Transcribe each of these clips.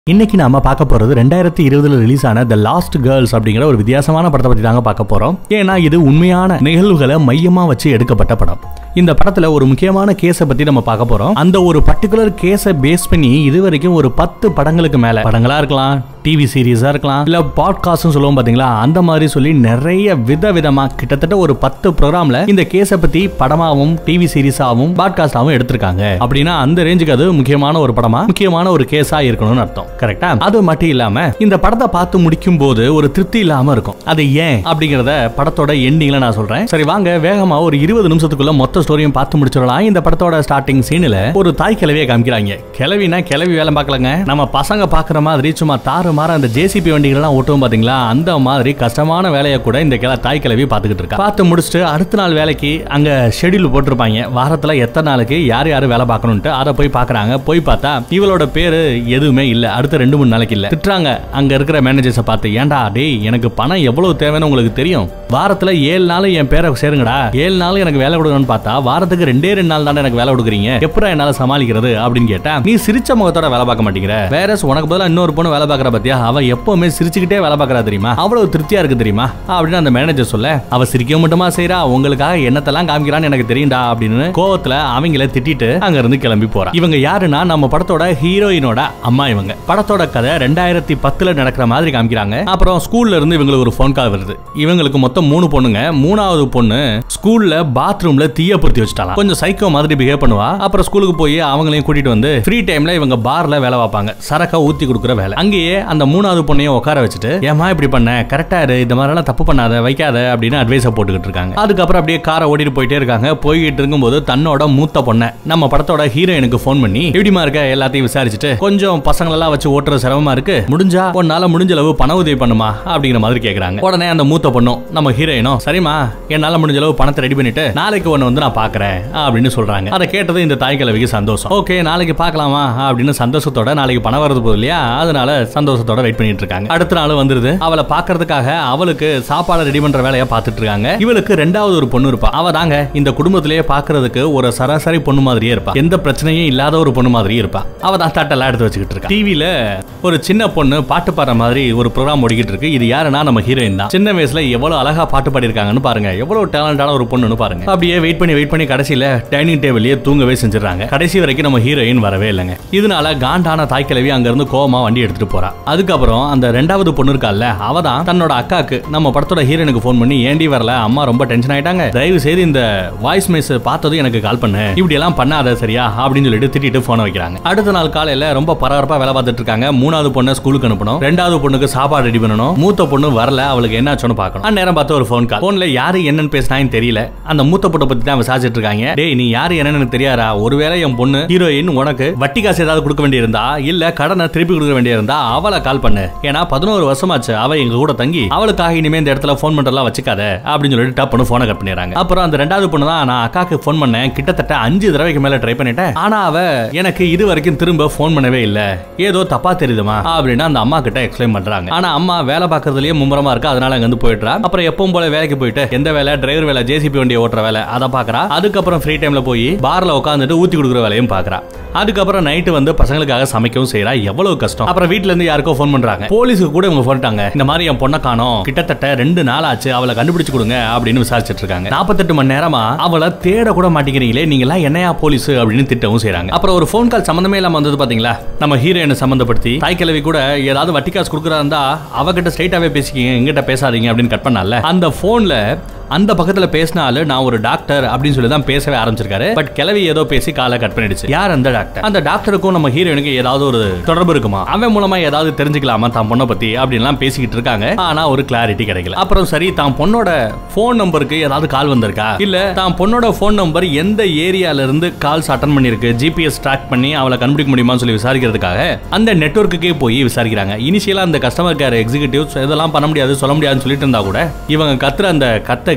இன்னைக்கு நாம பார்க்க போறது ரெண்டாயிரத்தி இருபதுல ரிலீஸ் ஆன த லாஸ்ட் கேர்ள்ஸ் அப்படிங்கிற ஒரு வித்தியாசமான படத்தை பத்தி தாங்க பார்க்க போறோம் ஏன்னா இது உண்மையான நிகழ்வுகளை மையமா வச்சு எடுக்கப்பட்ட படம் இந்த படத்துல ஒரு முக்கியமான கேஸை பத்தி நம்ம பார்க்க போறோம் அந்த ஒரு பர்டிகுலர் கேஸை பேஸ் பண்ணி இது வரைக்கும் ஒரு பத்து படங்களுக்கு மேல படங்களா இருக்கலாம் டிவி சீரீஸா இருக்கலாம் இல்ல பாட்காஸ்ட்னு சொல்லுவோம் பாத்தீங்களா அந்த மாதிரி சொல்லி நிறைய வித விதமா கிட்டத்தட்ட ஒரு பத்து ப்ரோக்ராம்ல இந்த கேஸை பத்தி படமாவும் டிவி சீரீஸாவும் பாட்காஸ்டாவும் எடுத்திருக்காங்க அப்படின்னா அந்த ரேஞ்சுக்கு அது முக்கியமான ஒரு படமா முக்கியமான ஒரு கேஸா இருக்கணும்னு அர்த்தம் கரெக்டா அது மட்டும் இல்லாம இந்த படத்தை பார்த்து முடிக்கும் போது ஒரு திருப்தி இல்லாம இருக்கும் அது ஏன் அப்படிங்கறத படத்தோட எண்டிங்ல நான் சொல்றேன் சரி வாங்க வேகமா ஒரு இருபது நிமிஷத்துக்குள்ள மொத்த ஸ்டோரியும் பார்த்து முடிச்சிடலாம் இந்த படத்தோட ஸ்டார்டிங் சீன்ல ஒரு தாய் கிழவியை காமிக்கிறாங்க கிழவினா கிழவி வேலை பார்க்கலங்க நம்ம பசங்க பாக்குற மாதிரி சும்மா தாறு மாற அந்த ஜேசிபி வண்டிகள் எல்லாம் ஓட்டுவோம் பாத்தீங்களா அந்த மாதிரி கஷ்டமான வேலையை கூட இந்த கிள தாய் கிழவி பார்த்துக்கிட்டு இருக்கா பார்த்து முடிச்சுட்டு அடுத்த நாள் வேலைக்கு அங்க ஷெட்யூல் போட்டிருப்பாங்க வாரத்துல எத்தனை நாளுக்கு யார் யார் வேலை பார்க்கணும்ட்டு அதை போய் பார்க்கறாங்க போய் பார்த்தா இவளோட பேரு எதுவுமே இல்ல அடுத்த ரெண்டு மூணு நாளைக்கு இல்ல திட்டுறாங்க அங்க இருக்கிற மேனேஜர்ஸை பார்த்து ஏன்டா டேய் எனக்கு பணம் எவ்வளவு தேவைன்னு உங்களுக்கு தெரியும் வாரத்துல ஏழு நாள் என் பேரை சேருங்கடா ஏழு நாள் எனக்கு வேலை கொடுக்கணும்னு பார்த்தா வாரத்துக்கு ரெண்டே ரெண்டு நாள் தானே எனக்கு வேலை கொடுக்குறீங்க எப்படா என்னால சமாளிக்கிறது அப்படின்னு கேட்டா நீ சிரிச்ச முகத்தோட வேலை பார்க்க மாட்டேங்கிற வேற உனக்கு பதிலா இன்னொரு பொண்ணு வேலை பார்க்கற பத்தியா அவ எப்பவுமே சிரிச்சுக்கிட்டே வேலை பார்க்கறா தெரியுமா அவ்வளவு திருப்தியா இருக்கு தெரியுமா அப்படின்னு அந்த மேனேஜர் சொல்ல அவ சிரிக்க மட்டுமா செய்றா உங்களுக்காக என்னத்தெல்லாம் காமிக்கிறான்னு எனக்கு தெரியும்டா அப்படின்னு கோவத்துல அவங்கள திட்டிட்டு அங்க இருந்து கிளம்பி போறா இவங்க யாருன்னா நம்ம படத்தோட ஹீரோயினோட அம்மா இவங்க படத்தோட கதை ரெண்டாயிரத்தி பத்துல நடக்கிற மாதிரி காமிக்கிறாங்க அப்புறம் ஸ்கூல்ல இருந்து இவங்களுக்கு ஒரு ஃபோன் கால் வருது இவங்களுக்கு மொத்தம் மூணு பொண்ணுங்க மூணாவது பொண்ணு ஸ்கூல்ல பாத்ரூம்ல தீய பொருத்தி வச்சுட்டாலாம் கொஞ்சம் சைக்கோ மாதிரி பிஹேவ் பண்ணுவா அப்புறம் ஸ்கூலுக்கு போய் அவங்களையும் கூட்டிட்டு வந்து ஃப்ரீ டைம்ல இவங்க பார்ல வேலை பார்ப்பாங்க சரக்கா ஊத்தி கொடுக்குற வேலை அங்கேயே அந்த மூணாவது பொண்ணையும் உட்கார வச்சுட்டு ஏமா இப்படி பண்ண கரெக்டா இரு இந்த மாதிரி எல்லாம் தப்பு பண்ணாத வைக்காத அப்படின்னு அட்வைஸ போட்டுக்கிட்டு இருக்காங்க அதுக்கப்புறம் அப்படியே காரை ஓட்டிட்டு போயிட்டே இருக்காங்க போய்கிட்டு இருக்கும்போது தன்னோட மூத்த பொண்ணை நம்ம படத்தோட ஹீரோயினுக்கு ஃபோன் பண்ணி எப்படிமா இருக்க எல்லாத்தையும் விசாரிச்சுட்டு கொஞ்சம் பசங்களெல்லாம் வச்சு ஓட்டுறது சிரமமா இருக்கு முடிஞ்சா உன்னால முடிஞ்ச அளவு பண உதவி பண்ணுமா அப்படிங்கிற மாதிரி கேக்குறாங்க உடனே அந்த மூத்த பொண்ணும் நம்ம ஹீரோயினும் சரிம்மா என்னால முடிஞ்ச அளவு பணத்தை ரெடி பண்ணிட்டு நாளைக்கு ஒன்னு வந்து நான் பாக்குறேன் அப்படின்னு சொல்றாங்க அதை கேட்டது இந்த தாய் கிழவிக்கு சந்தோஷம் ஓகே நாளைக்கு பார்க்கலாமா அப்படின்னு சந்தோஷத்தோட நாளைக்கு பணம் வரது போகுது இல்லையா அதனால சந்தோஷத்தோட வெயிட் பண்ணிட்டு இருக்காங்க அடுத்த நாள் வந்துருது அவளை பாக்குறதுக்காக அவளுக்கு சாப்பாடு ரெடி பண்ற வேலையை பார்த்துட்டு இருக்காங்க இவளுக்கு ரெண்டாவது ஒரு பொண்ணு இருப்பா அவ தாங்க இந்த குடும்பத்திலேயே பாக்குறதுக்கு ஒரு சராசரி பொண்ணு மாதிரியே இருப்பா எந்த பிரச்சனையும் இல்லாத ஒரு பொண்ணு மாதிரியே இருப்பா அவ தான் தட்டெல்லாம் எடுத்து வச்சுக்கிட்டு இருக்கா டிவில ஒரு சின்ன பொண்ணு பாட்டு பாடுற மாதிரி ஒரு ப்ரோக்ராம் ஓடிக்கிட்டு இருக்கு இது யாருன்னா நம்ம ஹீரோயின் தான் சின்ன வயசுல எவ்வளவு அழகா பாட்டு பாடிருக்காங்கன்னு பாருங்க எவ்வளவு டேலண்டான ஒரு பொண்ணுன்னு பாருங்க அப்படியே வெயிட் பண்ணி வெயிட் பண்ணி கடைசியில டைனிங் டேபிள்லயே தூங்கவே செஞ்சிடறாங்க கடைசி வரைக்கும் நம்ம ஹீரோயின் வரவே இல்லைங்க இதனால காண்டான தாய் கிழவி அங்க இருந்து கோவமா வண்டி எடுத்துட்டு போறா அதுக்கப்புறம் அந்த ரெண்டாவது பொண்ணு இருக்கால அவ தான் தன்னோட அக்காக்கு நம்ம படத்தோட ஹீரோனுக்கு ஃபோன் பண்ணி ஏண்டி வரல அம்மா ரொம்ப டென்ஷன் ஆயிட்டாங்க தயவு செய்து இந்த வாய்ஸ் மெசேஜ் பார்த்ததும் எனக்கு கால் பண்ணு இப்படி எல்லாம் பண்ணாத சரியா அப்படின்னு சொல்லிட்டு திட்டிட்டு போன வைக்கிறாங்க அடுத்த நாள் காலையில ரொம்ப பரபரப்பா வேலை பார்த்துட்டு இருக்காங்க மூணாவது பொண்ணு ஸ்கூலுக்கு அனுப்பணும் ரெண்டாவது பொண்ணுக்கு சாப்பாடு ரெடி பண்ணணும் மூத்த பொண்ணு வரல அவளுக்கு என்னாச்சுன்னு பார்க்கணும் அந்நேரம் பார்த்து ஒரு ஃபோன் கால் போன்ல யாரு என்னன்னு பேசினான்னு தெரியல அந்த மூத்த பொண்ணை பத்தி தான் விசாரிச்சிட்டு இருக்காங்க டேய் நீ யாரு என்னன்னு எனக்கு தெரியாதா ஒருவேளை என் பொண்ணு ஹீரோயின் உனக்கு வட்டி காசு ஏதாவது கொடுக்க வேண்டியிருந்தா இல்ல கடனை திருப்பி கொடுக்க வேண்டியிருந்தா அவளை கால் பண்ணு ஏன்னா பதினோரு வருஷமாச்சு அவ எங்க கூட தங்கி அவளுக்காக இனிமே இந்த இடத்துல ஃபோன் பண்றதெல்லாம் வச்சுக்காத அப்படின்னு சொல்லிட்டு டப்புன்னு போனை கட் பண்ணிடுறாங்க அப்புறம் அந்த ரெண்டாவது பொண்ணு தான் நான் அக்காக்கு ஃபோன் பண்ணேன் கிட்டத்தட்ட அஞ்சு தடவைக்கு மேல ட்ரை பண்ணிட்டேன் ஆனா அவ எனக்கு இது வரைக்கும் திரும்ப ஃபோன் பண்ணவே இல்ல ஏதோ தப்பா தெரியுதுமா அப்படின்னு அந்த அம்மா கிட்ட எக்ஸ்பிளைன் பண்றாங்க ஆனா அம்மா வேலை பார்க்கறதுலயே மும்முரமா இருக்கு அதனால அங்க வந்து போயிடுறா அப்புறம் எப்பவும் போல வேலைக்கு போயிட்டு எந்த வேலை டிரைவர் வேலை ஜேசிபி வண்டியை ஓட்டுற வேலை அதை பாக்குறா அதுக்கப்புறம் ஃப்ரீ டைம்ல போய் பார்ல உட்காந்துட்டு ஊத்தி கொடுக்குற வேலையும் பாக்குறா அதுக்கப்புறம் நைட்டு வந்து பசங்களுக்காக சமைக்கவும் செய்யறா எவ்வளவு கஷ்டம் அப்புறம் வீட்ல இருந்து யாருக்கோ ஃபோன் பண்றாங்க போலீஸுக்கு கூட இவங்க போட்டாங்க இந்த மாதிரி என் பொண்ணை காணோம் கிட்டத்தட்ட ரெண்டு நாள் ஆச்சு அவளை கண்டுபிடிச்சு கொடுங்க அப்படின்னு விசாரிச்சிட்டு இருக்காங்க நாற்பத்தெட்டு மணி நேரமா அவளை தேட கூட மாட்டேங்கிறீங்களே நீங்க எல்லாம் என்னையா போலீஸ் அப்படின்னு திட்டவும் செய்றாங்க அப்புறம் ஒரு ஃபோன் கால் சம்பந்தமே இல்லாம வந்தது பாத்தீங்களா நம்ம ஹீரோயினை சம்பந்தப்படுத்தி தாய் கிழவி கூட ஏதாவது வட்டி காசு கொடுக்குறா இருந்தா அவகிட்ட ஸ்ட்ரைட்டாவே பேசிக்கிங்க எங்கிட்ட பேசாதீங்க அப்படின்னு கட் பண்ணால அந்த போன்ல அந்த பக்கத்துல பேசினாலும் நான் ஒரு டாக்டர் அப்படின்னு சொல்லி தான் பேசவே ஆரம்பிச்சிருக்காரு பட் கிளவி ஏதோ பேசி காலை கட் பண்ணிடுச்சு யார் அந்த டாக்டர் அந்த டாக்டருக்கும் நம்ம ஹீரோயினுக்கு ஏதாவது ஒரு தொடர்பு இருக்குமா அவன் மூலமா ஏதாவது தெரிஞ்சுக்கலாமா தான் பொண்ணை பத்தி அப்படின்லாம் பேசிக்கிட்டு இருக்காங்க ஆனா ஒரு கிளாரிட்டி கிடைக்கல அப்புறம் சரி தான் பொண்ணோட போன் நம்பருக்கு ஏதாவது கால் வந்திருக்கா இல்ல தான் பொண்ணோட போன் நம்பர் எந்த ஏரியால இருந்து கால்ஸ் அட்டன் பண்ணிருக்கு ஜிபிஎஸ் ட்ராக் பண்ணி அவளை கண்டுபிடிக்க முடியுமான்னு சொல்லி விசாரிக்கிறதுக்காக அந்த நெட்வொர்க்குக்கே போய் விசாரிக்கிறாங்க இனிஷியலா அந்த கஸ்டமர் கேர் எக்ஸிகூட்டிவ்ஸ் இதெல்லாம் பண்ண முடியாது சொல்ல முடியாதுன்னு சொல்லிட்டு இருந்தா கூட இவங்க கத்துற அந்த கத்தை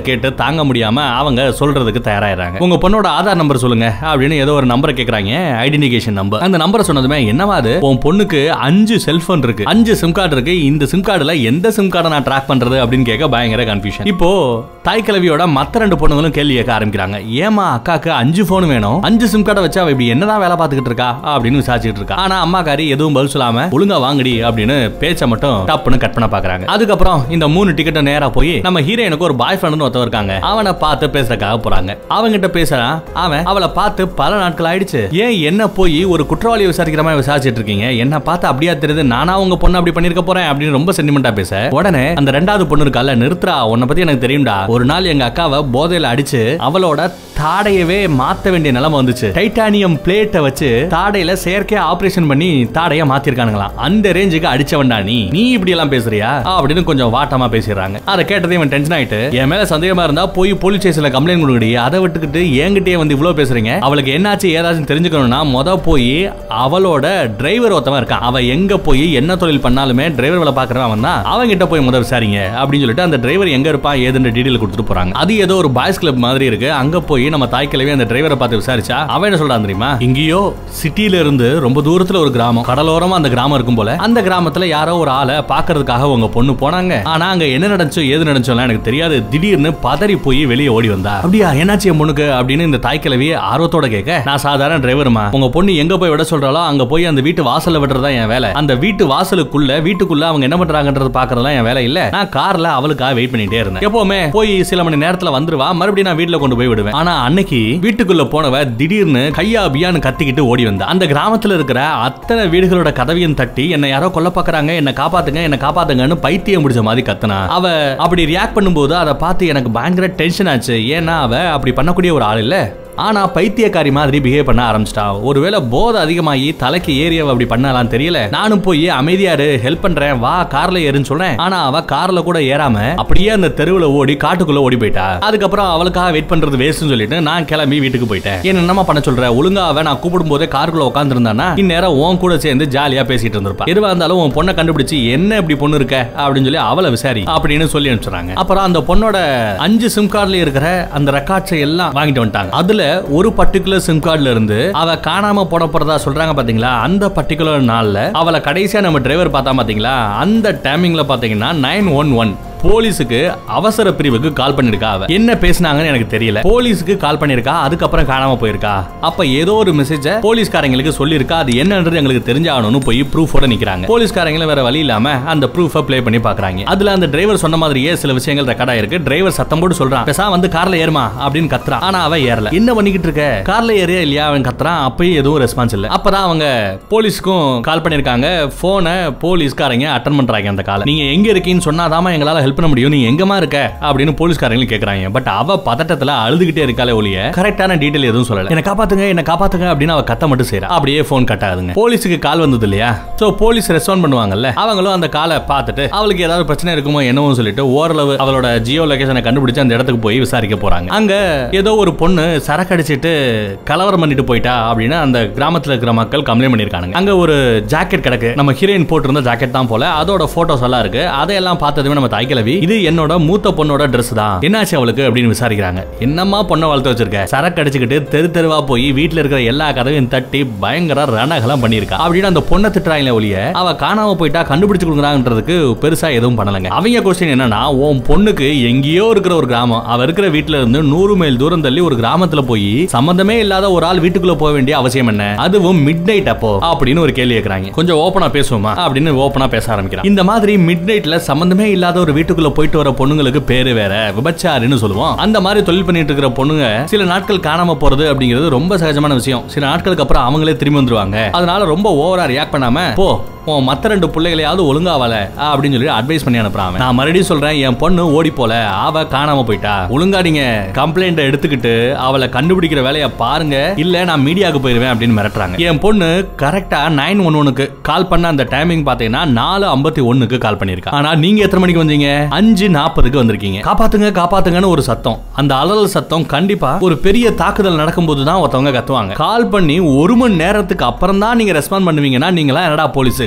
கேட்டு தாங்க முடியாம அவங்க சொல்றதுக்கு தயாராயிராங்க உங்க பொண்ணோட ஆதார் நம்பர் சொல்லுங்க அப்படின்னு ஏதோ ஒரு நம்பரை கேக்குறாங்க ஐடென்டிகேஷன் நம்பர் அந்த நம்பரை சொன்னதுமே என்னவா அது உன் பொண்ணுக்கு அஞ்சு செல்போன் இருக்கு அஞ்சு சிம் கார்டு இருக்கு இந்த சிம் கார்டுல எந்த சிம் கார்டை நான் ட்ராக் பண்றது அப்படின்னு கேட்க பயங்கர கன்ஃபியூஷன் இப்போ தாய் கிழவியோட மத்த ரெண்டு பொண்ணுங்களும் கேள்வி கேட்க ஆரம்பிக்கிறாங்க ஏமா அக்காக்கு அஞ்சு போன் வேணும் அஞ்சு சிம் கார்டை வச்சு அவ இப்படி என்னதான் வேலை பார்த்துக்கிட்டு இருக்கா அப்படின்னு விசாரிச்சுட்டு இருக்கா ஆனா அம்மாக்காரி எதுவும் பதில் சொல்லாம ஒழுங்கா வாங்கடி அப்படின்னு பேச்ச மட்டும் டப்புன்னு கட் பண்ண பாக்குறாங்க அதுக்கப்புறம் இந்த மூணு டிக்கெட்டை நேரா போய் நம்ம ஹீரோயினுக்கு ஒரு பாய் ஃப்ரெண்ட் ஒருத்தர் இருக்காங்க அவனை பார்த்து பேசுறதுக்காக போறாங்க அவங்கிட்ட பேசுறான் அவன் அவளை பார்த்து பல நாட்கள் ஆயிடுச்சு ஏன் என்ன போய் ஒரு குற்றவாளியை விசாரிக்கிற மாதிரி விசாரிச்சிட்டு இருக்கீங்க என்ன பார்த்து அப்படியா தெரியுது நானா உங்க பொண்ணு அப்படி பண்ணிருக்க போறேன் அப்படின்னு ரொம்ப சென்டிமெண்டா பேச உடனே அந்த ரெண்டாவது பொண்ணு இருக்கா நிறுத்துறா உன்னை பத்தி எனக்கு தெரியும்டா ஒரு நாள் எங்க அக்காவை போதையில அடிச்சு அவளோட தாடையவே மாத்த வேண்டிய நிலைமை வந்துச்சு டைட்டானியம் பிளேட்டை வச்சு தாடையில செயற்கையா ஆபரேஷன் பண்ணி தாடைய மாத்திருக்கானுங்களாம் அந்த ரேஞ்சுக்கு அடிச்சவன்டா நீ நீ இப்படி எல்லாம் பேசுறியா அப்படின்னு கொஞ்சம் வாட்டமா பேசிடுறாங்க அதை கேட்டதே இவன் டென்ஷன் ஆயிட்டு என் மேல சந்தேகமா இருந்தா போய் போலீஸ் ஸ்டேஷன்ல கம்ப்ளைண்ட் கொடுக்கடி அதை விட்டுக்கிட்டு என்கிட்டயே வந்து இவ்வளவு பேசுறீங்க அவளுக்கு என்னாச்சு ஏதாச்சும் தெரிஞ்சுக்கணும்னா மொத போய் அவளோட டிரைவர் ஒருத்தவன் இருக்கான் அவ எங்க போய் என்ன தொழில் பண்ணாலுமே டிரைவர் வேலை பாக்குறவன் அவன் தான் அவன் கிட்ட போய் முதல் விசாரிங்க அப்படின்னு சொல்லிட்டு அந்த டிரைவர் எங்க இருப்பான் ஏதுன்ற டீடைல் கொடுத்துட்டு போறாங்க அது ஏதோ ஒரு பாய்ஸ் கிளப் மாதிரி இருக்கு அங்க போய் நம்ம தாய் கிழவி அந்த டிரைவரை பார்த்து விசாரிச்சா அவன் என்ன சொல்றான் தெரியுமா இங்கேயோ சிட்டில இருந்து ரொம்ப தூரத்துல ஒரு கிராமம் கடலோரமா அந்த கிராமம் இருக்கும் போல அந்த கிராமத்துல யாரோ ஒரு ஆளை பாக்குறதுக்காக உங்க பொண்ணு போனாங்க ஆனா அங்க என்ன நடந்துச்சோ ஏது நடந்துச்சோ எனக்கு தெரியாது திடீர்னு பதறி போய் வெளியே ஓடி வந்தா அப்படியா என்னாச்சு என் பொண்ணுக்கு அப்படின்னு இந்த தாய் கிழவி ஆர்வத்தோட கேட்க நான் சாதாரண டிரைவருமா உங்க பொண்ணு எங்க போய் விட சொல்றாளோ அங்க போய் அந்த வீட்டு வாசல்ல விடுறதா என் வேலை அந்த வீட்டு வாசலுக்குள்ள வீட்டுக்குள்ள அவங்க என்ன பண்றாங்கன்றது பாக்குறதெல்லாம் என் வேலை இல்ல நான் கார்ல அவளுக்காக வெயிட் பண்ணிட்டே இருந்தேன் எப்பவுமே போய் சில மணி நேரத்துல வந்துருவா மறுபடியும் நான் வீட்டுல கொண்டு போய் விடுவேன் ஆனா அன்னைக்கு வீட்டுக்குள்ள போனவ திடீர்னு கையா பியான்னு கத்திக்கிட்டு ஓடி வந்தா அந்த கிராமத்துல இருக்கிற அத்தனை வீடுகளோட கதவையும் தட்டி என்ன யாரோ கொல்ல பாக்குறாங்க என்ன காப்பாத்துங்க என்ன காப்பாத்துங்கன்னு பைத்தியம் முடிச்ச மாதிரி கத்துனா அவ அப்படி ரியாக்ட் பண்ணும்போது அதை பார்த்து எனக்கு பயங்கர டென்ஷன் ஆச்சு ஏன்னா அவ அப்படி பண்ணக்கூடிய ஒரு ஆள் இல்ல ஆனா பைத்தியக்காரி மாதிரி பிஹேவ் பண்ண ஆரம்பிச்சிட்டா ஒருவேளை போதை அதிகமாகி தலைக்கு ஏறியவ அப்படி பண்ணலாம் தெரியல நானும் போய் அமைதியாரு ஹெல்ப் பண்றேன் வா கார்ல ஏறுன்னு சொல்றேன் ஆனா அவ கார்ல கூட ஏறாம அப்படியே அந்த தெருவுல ஓடி காட்டுக்குள்ள ஓடி போயிட்டா அதுக்கப்புறம் அவளுக்காக வெயிட் பண்றது வேஸ்ட்னு சொல்லிட்டு நான் கிளம்பி வீட்டுக்கு போயிட்டேன் என்ன என்னமா பண்ண சொல்ற ஒழுங்கா அவ நான் கூப்பிடும் போதே காருக்குள்ள உட்கார்ந்து இருந்தானா இந்நேரம் உன் கூட சேர்ந்து ஜாலியா பேசிட்டு இருந்திருப்பா எதுவா இருந்தாலும் உன் பொண்ணை கண்டுபிடிச்சு என்ன இப்படி பொண்ணு இருக்க அப்படின்னு சொல்லி அவளை விசாரி அப்படின்னு சொல்லி அனுப்பிச்சுறாங்க அப்புறம் அந்த பொண்ணோட அஞ்சு சிம் கார்டுல இருக்கிற அந்த ரெக்கார்ட்ஸை எல்லாம் வாங்கிட்டு வந்துட்டாங்க அதுல ஒரு பர்டிகுலர் சிம் கார்டுல இருந்து அவ காணாம போட போறதா சொல்றாங்க பாத்தீங்களா அந்த பர்டிகுலர் நாள்ல அவளை கடைசியா நம்ம டிரைவர் பார்த்தா பாத்தீங்களா அந்த டைமிங்ல பாத்தீங்கன்னா நைன் ஒன் ஒன் போலீஸுக்கு அவசர பிரிவுக்கு கால் பண்ணிருக்கா அவ என்ன பேசினாங்கன்னு எனக்கு தெரியல போலீஸுக்கு கால் பண்ணிருக்கா அதுக்கப்புறம் காணாம போயிருக்கா அப்ப ஏதோ ஒரு மெசேஜ போலீஸ்காரங்களுக்கு சொல்லிருக்கா அது என்னன்றது எங்களுக்கு தெரிஞ்சாகணும்னு போய் ப்ரூஃபோட நிக்கிறாங்க போலீஸ்காரங்களும் வேற வழி இல்லாம அந்த ப்ரூஃபை ப்ளே பண்ணி பாக்குறாங்க அதுல அந்த டிரைவர் சொன்ன மாதிரியே சில விஷயங்கள் ரெக்கார்ட் ஆயிருக்கு டிரைவர் சத்தம் போட்டு சொல்றான் பேசா வந்து கார்ல ஏறுமா அப்படின்னு கத்துறான் ஆனா அவ ஏறல என்ன பண்ணிக்கிட்டு இருக்க கார்ல ஏறியா இல்லையா அவன் கத்துறான் அப்பயும் எதுவும் ரெஸ்பான்ஸ் இல்ல அப்பதான் அவங்க போலீஸ்க்கும் கால் பண்ணிருக்காங்க போனை போலீஸ்காரங்க அட்டன் பண்றாங்க அந்த காலை நீங்க எங்க இருக்கீங்கன்னு சொன்னாதாமா எங்களால ஹெல்ப் பண்ண முடியும் நீ எங்கமா இருக்க அப்படின்னு போலீஸ்காரங்க கேக்குறாங்க பட் அவ பதட்டத்துல அழுதுகிட்டே இருக்காளே ஒழிய கரெக்டான டீடைல் எதுவும் சொல்லல என்ன காப்பாத்துங்க என்ன காப்பாத்துங்க அப்படின்னு அவ கத்த மட்டும் செய்யறா அப்படியே போன் கட் ஆகுதுங்க போலீஸுக்கு கால் வந்தது இல்லையா சோ போலீஸ் ரெஸ்பாண்ட் பண்ணுவாங்கல்ல அவங்களும் அந்த காலை பார்த்துட்டு அவளுக்கு ஏதாவது பிரச்சனை இருக்குமோ என்னவோ சொல்லிட்டு ஓரளவு அவளோட ஜியோ லொகேஷனை கண்டுபிடிச்சு அந்த இடத்துக்கு போய் விசாரிக்க போறாங்க அங்க ஏதோ ஒரு பொண்ணு சரக்கு அடிச்சிட்டு கலவரம் பண்ணிட்டு போயிட்டா அப்படின்னு அந்த கிராமத்துல இருக்கிற மக்கள் கம்ப்ளைண்ட் பண்ணிருக்காங்க அங்க ஒரு ஜாக்கெட் கிடக்கு நம்ம ஹீரோயின் போட்டிருந்த ஜாக்கெட் தான் போல அதோட போட்டோஸ் எல்லாம் இருக்கு அதையெல்லாம் பார்த்ததுமே நம்ம தாய்க்கிழவி இது என்னோட மூத்த பொண்ணோட Dress தான் என்னாச்சு அவளுக்கு அப்படின்னு விசாரிக்கிறாங்க என்னம்மா பொண்ணை வளர்த்து வச்சிருக்க சரக்கு அடிச்சுக்கிட்டு தெரு தெருவா போய் வீட்டுல இருக்கிற எல்லா கதவையும் தட்டி பயங்கர ரணகலம் பண்ணிருக்கா அப்படின்னு அந்த பொண்ணை திட்டுறாங்களே ஒழிய அவ காணாம போயிட்டா கண்டுபிடிச்சு கொடுக்குறாங்கன்றதுக்கு பெருசா எதுவும் பண்ணலங்க அவங்க கொஸ்டின் என்னன்னா உன் பொண்ணுக்கு எங்கேயோ இருக்கிற ஒரு கிராமம் அவ இருக்கிற வீட்டுல இருந்து நூறு மைல் தூரம் தள்ளி ஒரு கிராமத்துல போய் சம்பந்தமே இல்லாத ஒரு ஆள் வீட்டுக்குள்ள போக வேண்டிய அவசியம் என்ன அதுவும் மிட் நைட் அப்போ அப்படின்னு ஒரு கேள்வி கேக்குறாங்க கொஞ்சம் ஓப்பனா பேசுவோமா அப்படின்னு ஓப்பனா பேச ஆரம்பிக்கிறான் இந்த மாதிரி மிட் நைட்ல சம்பந்தமே இல்லாத ஒரு வீட்டுக்குள்ள போயிட்டு வர பொண்ணுங்களுக்கு பேரு வேற விபச்சாரின்னு சொல்லுவோம் அந்த மாதிரி தொழில் பண்ணிட்டு இருக்கிற பொண்ணுங்க சில நாட்கள் காணாம போறது அப்படிங்கிறது ரொம்ப சகஜமான விஷயம் சில நாட்களுக்கு அப்புறம் அவங்களே திரும்பி வந்துருவாங்க அதனால ரொம்ப ஓவரா ரியாக்ட் பண்ணாம போ உன் மத்த ரெண்டு பிள்ளைகளையாவது ஒழுங்காவல அப்படின்னு சொல்லி அட்வைஸ் பண்ணி அனுப்புறாங்க நான் மறுபடியும் சொல்றேன் என் பொண்ணு ஓடி போல அவ காணாம போயிட்டா ஒழுங்கா நீங்க கம்ப்ளைண்ட் எடுத்துக்கிட்டு அவளை கண்டுபிடிக்கிற வேலையை பாருங்க இல்ல நான் மீடியாவுக்கு போயிருவேன் அப்படின்னு மிரட்டுறாங்க என் பொண்ணு கரெக்டா நைன் ஒன் ஒனுக்கு கால் பண்ண அந்த டைமிங் பாத்தீங்கன்னா நாலு ஐம்பத்தி ஒண்ணுக்கு கால் பண்ணிருக்கா ஆனா நீங்க எத்தனை மணிக்கு வந்தீங்க அஞ்சு நாற்பதுக்கு வந்திருக்கீங்க காப்பாத்துங்க காப்பாத்துங்கன்னு ஒரு சத்தம் அந்த அலறல் சத்தம் கண்டிப்பா ஒரு பெரிய தாக்குதல் நடக்கும்போது தான் ஒருத்தவங்க கத்துவாங்க கால் பண்ணி ஒரு மணி நேரத்துக்கு அப்புறம் தான் நீங்க ரெஸ்பாண்ட் பண்ணுவீங்கன்னா நீங்களா என்னடா போலீஸ்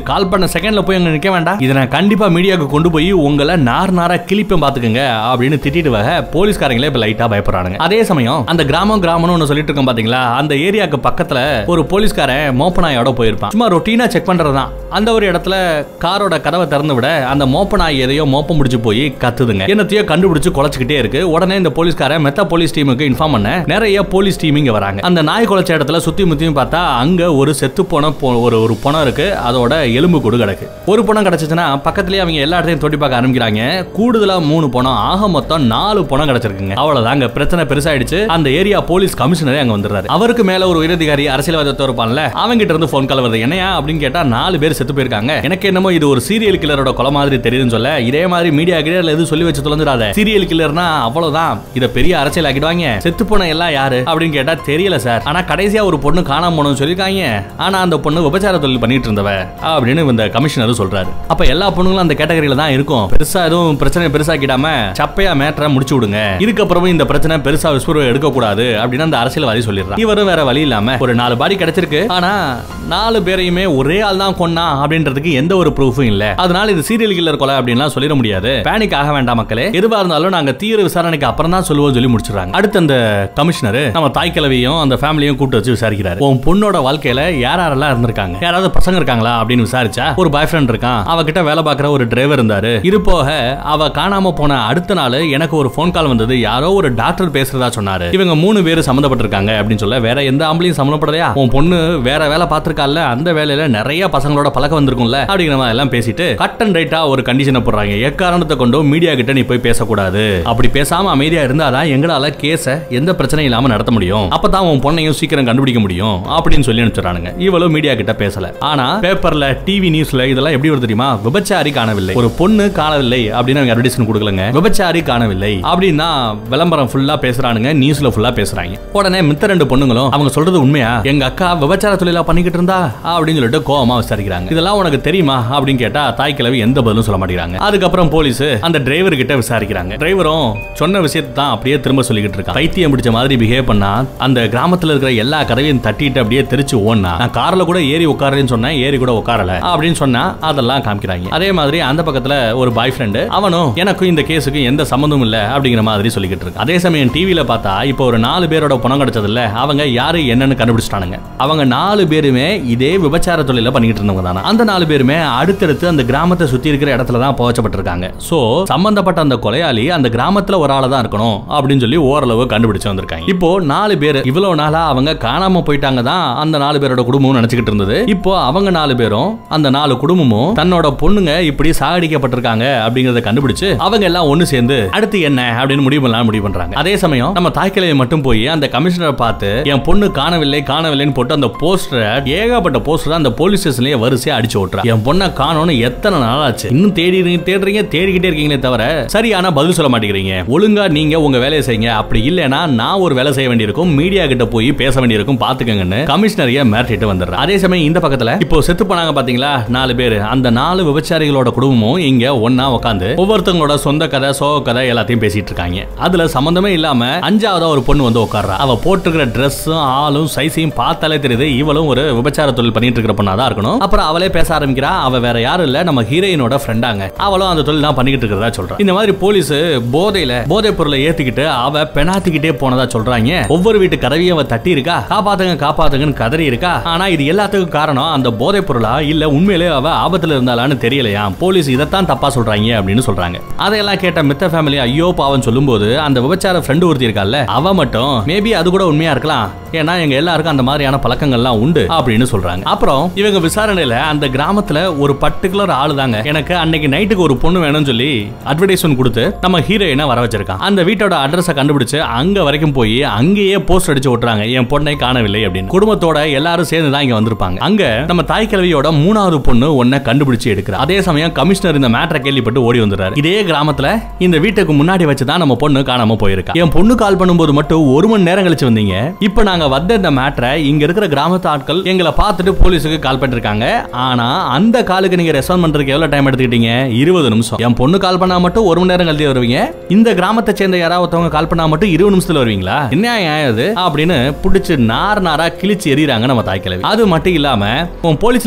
கால் பண்ண செகண்ட்ல போய் அங்க நிக்க வேண்டாம் இதை நான் கண்டிப்பா மீடியாவுக்கு கொண்டு போய் உங்களை நார் நாரா கிளிப்பேன் பாத்துக்கங்க அப்படின்னு திட்டிட்டு வக போலீஸ்காரங்களே இப்ப லைட்டா பயப்படுறானுங்க அதே சமயம் அந்த கிராமம் கிராமம்னு ஒண்ணு சொல்லிட்டு இருக்கோம் பாத்தீங்களா அந்த ஏரியாக்கு பக்கத்துல ஒரு போலீஸ்காரன் மோப்பனாயோட போயிருப்பான் சும்மா ரொட்டீனா செக் பண்றதுதான் அந்த ஒரு இடத்துல காரோட கதவை திறந்து விட அந்த மோப்ப நாய் எதையோ மோப்பம் முடிச்சு போய் கத்துதுங்க என்னத்தையோ கண்டுபிடிச்சு குலைச்சுக்கிட்டே இருக்கு உடனே இந்த போலீஸ்காரன் மெத்த போலீஸ் டீமுக்கு இன்ஃபார்ம் பண்ண நிறைய போலீஸ் டீம் இங்க வராங்க அந்த நாய் குலைச்ச இடத்துல சுத்தி முத்தியும் பார்த்தா அங்க ஒரு செத்து போன பொ- ஒரு ஒரு பணம் இருக்கு அதோட எலும்பு கூடு கிடக்கு ஒரு பணம் கிடைச்சிச்சுன்னா பக்கத்துலயே அவங்க எல்லா இடத்தையும் தொட்டி பார்க்க ஆரம்பிக்கிறாங்க கூடுதலா மூணு பணம் ஆக மொத்தம் நாலு பணம் கிடைச்சிருக்குங்க அவ்வளவுதாங்க பிரச்சனை பெருசாயிடுச்சு அந்த ஏரியா போலீஸ் கமிஷனரே அங்க வந்துடுறாரு அவருக்கு மேல ஒரு உயரதிகாரி அரசியல்வாதத்தை இருப்பான்ல அவங்கிட்ட இருந்து போன் கால் வருது என்னையா அப்படின்னு கேட்டா நாலு பேர் செத்து போயிருக்காங்க எனக்கு என்னமோ இது ஒரு சீரியல் கில்லரோட கொலை மாதிரி தெரியுதுன்னு சொல்ல இதே மாதிரி மீடியா கிட்ட எதுவும் சொல்லி வச்சு தொலைஞ்சிடாத சீரியல் கில்லர்னா அவ்வளவுதான் இத பெரிய அரசியல் ஆக்கிடுவாங்க செத்து போன எல்லாம் யாரு அப்படின்னு கேட்டா தெரியல சார் ஆனா கடைசியா ஒரு பொண்ணு காணாம போனோம்னு சொல்லிருக்காங்க ஆனா அந்த பொண்ணு விபச்சார தொழில் பண்ணிட்டு இருந்தவ அப்படின்னு இந்த கமிஷனர் சொல்றாரு அப்ப எல்லா பொண்ணுங்களும் அந்த கேட்டகரியில தான் இருக்கும் பெருசா எதுவும் பிரச்சனை பெருசாக்கிடாம சப்பையா மேட்டரை முடிச்சு விடுங்க இதுக்கப்புறமும் இந்த பிரச்சனை பெருசா விஸ்வரம் எடுக்க கூடாது அப்படின்னு அந்த அரசியல்வாதி சொல்லிடுறான் இவரும் வேற வழி இல்லாம ஒரு நாலு பாடி கிடைச்சிருக்கு ஆனா நாலு பேரையுமே ஒரே ஆள் தான் கொன்னா அப்படின்றதுக்கு எந்த ஒரு ப்ரூஃபும் இல்ல அதனால இது சீரியல் கில்லர் கொலை அப்படின்லாம் சொல்லிட முடியாது பேனிக் ஆக வேண்டாம் மக்களே எதுவா இருந்தாலும் நாங்க தீவிர விசாரணைக்கு அப்புறம் தான் சொல்லுவோம் சொல்லி முடிச்சிடுறாங்க அடுத்து அந்த கமிஷனர் நம்ம தாய் கிழவியும் அந்த ஃபேமிலியும் கூப்பிட்டு வச்சு விசாரிக்கிறாரு உன் பொண்ணோட வாழ்க்கையில யார் யாரெல்லாம் இருந்திருக்காங்க யாராவது பசங்க இருக்காங்களா அப்படின்னு விசாரிச்சா ஒரு பாய் ஃப்ரெண்ட் இருக்கான் அவகிட்ட வேலை பார்க்குற ஒரு டிரைவர் இருந்தாரு இது போக அவ காணாம போன அடுத்த நாள் எனக்கு ஒரு ஃபோன் கால் வந்தது யாரோ ஒரு டாக்டர் பேசுறதா சொன்னாரு இவங்க மூணு பேர் சம்மந்தப்பட்டிருக்காங்க அப்படின்னு சொல்ல வேற எந்த ஆம்பளையும் சம்மந்தப்படலையா உன் பொண்ணு வேற வேலை பார்த்திருக்கால அந்த வேலையில நிறைய பசங்களோட பழக்கம் வந்திருக்கும்ல அப்படிங்கிற மாதிரி எல்லாம் பேசிட்டு கட் அண்ட் ரைட்டா ஒரு கண்டிஷனை போடுறாங்க எக்காரணத்தை கொண்டும் மீடியா கிட்ட நீ போய் பேசக்கூடாது அப்படி பேசாம அமைதியா இருந்தாதான் எங்களால கேஸ எந்த பிரச்சனையும் இல்லாம நடத்த முடியும் அப்பதான் உன் பொண்ணையும் சீக்கிரம் கண்டுபிடிக்க முடியும் அப்படின்னு சொல்லி அனுப்பிச்சுறானுங்க இவளும் மீடியா கிட்ட பேசல ஆனா பேப்பர்ல டிவி நியூஸ்ல இதெல்லாம் எப்படி வருது தெரியுமா விபச்சாரி காணவில்லை ஒரு பொண்ணு காணவில்லை அப்படின்னு அவங்க அட்வர்டைஸ்மெண்ட் கொடுக்கலங்க விபச்சாரி காணவில்லை அப்படின்னா விளம்பரம் ஃபுல்லா பேசுறானுங்க நியூஸ்ல ஃபுல்லா பேசுறாங்க உடனே மித்த ரெண்டு பொண்ணுங்களும் அவங்க சொல்றது உண்மையா எங்க அக்கா விபச்சார தொழிலா பண்ணிக்கிட்டு இருந்தா அப்படின்னு சொல்லிட்டு கோவமா விசாரிக்கிறாங்க இதெல்லாம் உனக்கு தெரியுமா அப்படின்னு கேட்டா தாய் கிழவி எந்த பதிலும் சொல்ல மாட்டேங்கிறாங்க அதுக்கப்புறம் போலீஸ் அந்த டிரைவர் கிட்ட விசாரிக்கிறாங்க டிரைவரும் சொன்ன விஷயத்தை தான் அப்படியே திரும்ப சொல்லிக்கிட்டு இருக்கான் பைத்தியம் பிடிச்ச மாதிரி பிஹேவ் பண்ணா அந்த கிராமத்துல இருக்கிற எல்லா கதவையும் தட்டிட்டு அப்படியே தெரிச்சு ஓடனா நான் கார்ல கூட ஏறி உட்காருன்னு சொன்னேன் ஏறி கூட உட்காரல அப்படின்னு சொன்னா அதெல்லாம் காமிக்கிறாங்க அதே மாதிரி அந்த பக்கத்துல ஒரு பாய் ஃப்ரெண்டு அவனும் எனக்கும் இந்த கேஸுக்கும் எந்த சம்மந்தமும் இல்ல அப்படிங்கிற மாதிரி சொல்லிக்கிட்டு இருக்கு அதே சமயம் டிவில பார்த்தா இப்போ ஒரு நாலு பேரோட பணம் கிடைச்சது இல்ல அவங்க யாரு என்னன்னு கண்டுபிடிச்சிட்டானுங்க அவங்க நாலு பேருமே இதே விபச்சார தொழில பண்ணிக்கிட்டு இருந்தவங்க தானே அந்த நாலு பேருமே அடுத்தடுத்து அந்த கிராமத்தை சுத்தி இருக்கிற இடத்துல தான் புதைச்சப்பட்டிருக்காங்க சோ சம்பந்தப்பட்ட அந்த கொலையாளி அந்த கிராமத்துல ஒரு ஆளா தான் இருக்கணும் அப்படின்னு சொல்லி ஓரளவு கண்டுபிடிச்சு வந்திருக்காங்க இப்போ நாலு பேர் இவ்வளவு நாளா அவங்க காணாம போயிட்டாங்க தான் அந்த நாலு பேரோட குடும்பமும் நினைச்சுக்கிட்டு இருந்தது இப்போ அவங்க நாலு பேரும் அந்த நாலு குடும்பமும் தன்னோட பொண்ணுங்க இப்படி சாகடிக்கப்பட்டிருக்காங்க அப்படிங்கறத கண்டுபிடிச்சு அவங்க எல்லாம் ஒண்ணு சேர்ந்து அடுத்து என்ன அப்படின்னு முடிவு பண்ணலாம் முடிவு பண்றாங்க அதே சமயம் நம்ம தாய்க்கிழமை மட்டும் போய் அந்த கமிஷனரை பார்த்து என் பொண்ணு காணவில்லை காணவில்லைன்னு போட்டு அந்த போஸ்டரை ஏகப்பட்ட போஸ்டர் அந்த போலீஸ் ஸ்டேஷன்லயே வரிசையா அடிச்சு ஓட்டுறா என் பொண்ணை காணோம்னு எத்தனை நாள் ஆச்சு இன்னும் தேடி தேடுறீங்க தேடிக்கிட்டே இருக்கீங்களே தவிர சரியான பதில் சொல்ல மாட்டேங்கிறீங்க ஒழுங்கா நீங்க உங்க வேலையை செய்யுங்க அப்படி இல்லைன்னா நான் ஒரு வேலை செய்ய வேண்டியிருக்கும் மீடியா கிட்ட போய் பேச வேண்டியிருக்கும் பாத்துக்கங்கன்னு கமிஷனரைய மிரட்டிட்டு வந்துடுறேன் அதே சமயம் இந்த பக்கத்துல இப்போ செத்து போனாங்க பாத்தீங்களா நாலு பேர் அந்த நாலு விபச்சாரிகளோட குடும்பமும் இங்க ஒன்னா உட்காந்து ஒவ்வொருத்தவங்களோட சொந்த கதை சோக கதை எல்லாத்தையும் பேசிட்டு இருக்காங்க அதுல சம்பந்தமே இல்லாம அஞ்சாவதா ஒரு பொண்ணு வந்து உட்கார்றா அவ போட்டிருக்கிற ட்ரெஸ்ஸும் ஆளும் சைஸையும் பார்த்தாலே தெரியுது இவளும் ஒரு விபச்சார தொழில் பண்ணிட்டு இருக்கிற பொண்ணா தான் இருக்கணும் அப்புறம் அவளே பேச ஆரம்பிக்கிறா அவ வேற யாரும் இல்ல நம்ம ஹீரோயினோட ஃப்ரெண்டாங்க அவளும் அந்த தொழில் தான் பண்ணிக்கிட்டு இருக்கிறதா சொல்றா இந்த மாதிரி போலீஸ் போதையில போதை பொருளை ஏத்திக்கிட்டு அவ பெனாத்திக்கிட்டே போனதா சொல்றாங்க ஒவ்வொரு வீட்டு கதவையும் அவ தட்டி இருக்கா காப்பாத்துங்க காப்பாத்துங்கன்னு கதறி இருக்கா ஆனா இது எல்லாத்துக்கும் காரணம் அந்த போதை பொருளா இல்ல உண்மையிலே அவ ஆபத்துல இருந்தாலான்னு தெரியலையா போலீஸ் இதைத்தான் தப்பா சொல்றாங்க அப்படின்னு சொல்றாங்க அதையெல்லாம் கேட்ட மித்த ஃபேமிலி ஐயோ பாவம் சொல்லும்போது அந்த விபச்சார ஃப்ரெண்டு ஒருத்தி இருக்கால அவ மட்டும் மேபி அது கூட உண்மையா இருக்கலாம் ஏன்னா எங்க எல்லாருக்கும் அந்த மாதிரியான பழக்கங்கள்லாம் உண்டு அப்படின்னு சொல்றாங்க அப்புறம் இவங்க விசாரணையில அந்த கிராமத்துல ஒரு பர்டிகுலர் ஆளு தாங்க எனக்கு அன்னைக்கு நைட்டுக்கு ஒரு பொண்ணு வேணும்னு சொல்லி அட்வர்டைஸ்மெண்ட் கொடுத்து நம்ம ஹீரோயினை வர வச்சிருக்கான் அந்த வீட்டோட அட்ரஸை கண்டுபிடிச்சு அங்க வரைக்கும் போய் அங்கேயே போஸ்ட் அடிச்சு ஓட்டுறாங்க என் பொண்ணை காணவில்லை அப்படின்னு குடும்பத்தோட எல்லாரும் சேர்ந்து தான் இங்க வந்திருப்பாங்க அங்க நம்ம தாய் கிழவியோட மூணாவது பொண்ணு ஒன்ன கண்டுபிடிச்சு எடுக்கிறா அதே சமயம் கமிஷனர் இந்த மேட்டரை கேள்விப்பட்டு ஓடி வந்துறாரு இதே கிராமத்துல இந்த வீட்டுக்கு முன்னாடி வச்சு தான் நம்ம பொண்ணு காணாம போயிருக்கா என் பொண்ணு கால் பண்ணும்போது மட்டும் ஒரு மணி நேரம் கழிச்சு வந்தீங்க இப்ப நாங்க வந்த இந்த மேட்டரை இங்க இருக்கிற கிராமத்து ஆட்கள் எங்களை பார்த்துட்டு போலீஸுக்கு கால் பண்ணிருக்காங்க ஆனா அந்த காலுக்கு நீங்க ரெஸ்பாண்ட் பண்றதுக்கு எவ்வளவு டைம் எடுத்துக்கிட்டீங்க இருபது நிமிஷம் என் பொண்ணு கால் பண்ணா மட்டும் ஒரு மணி நேரம் கழிச்சு வருவீங்க இந்த கிராமத்தை சேர்ந்த யாராவது ஒருத்தவங்க கால் பண்ணா மட்டும் இருபது நிமிஷத்துல வருவீங்களா என்ன நியாயம் இது அப்படின்னு புடிச்சு நார் நாரா கிழிச்சு எறிறாங்க நம்ம தாய்க்கிழவி அது மட்டும் இல்லாம உன் போலீஸ்ல எத்தனை பேர்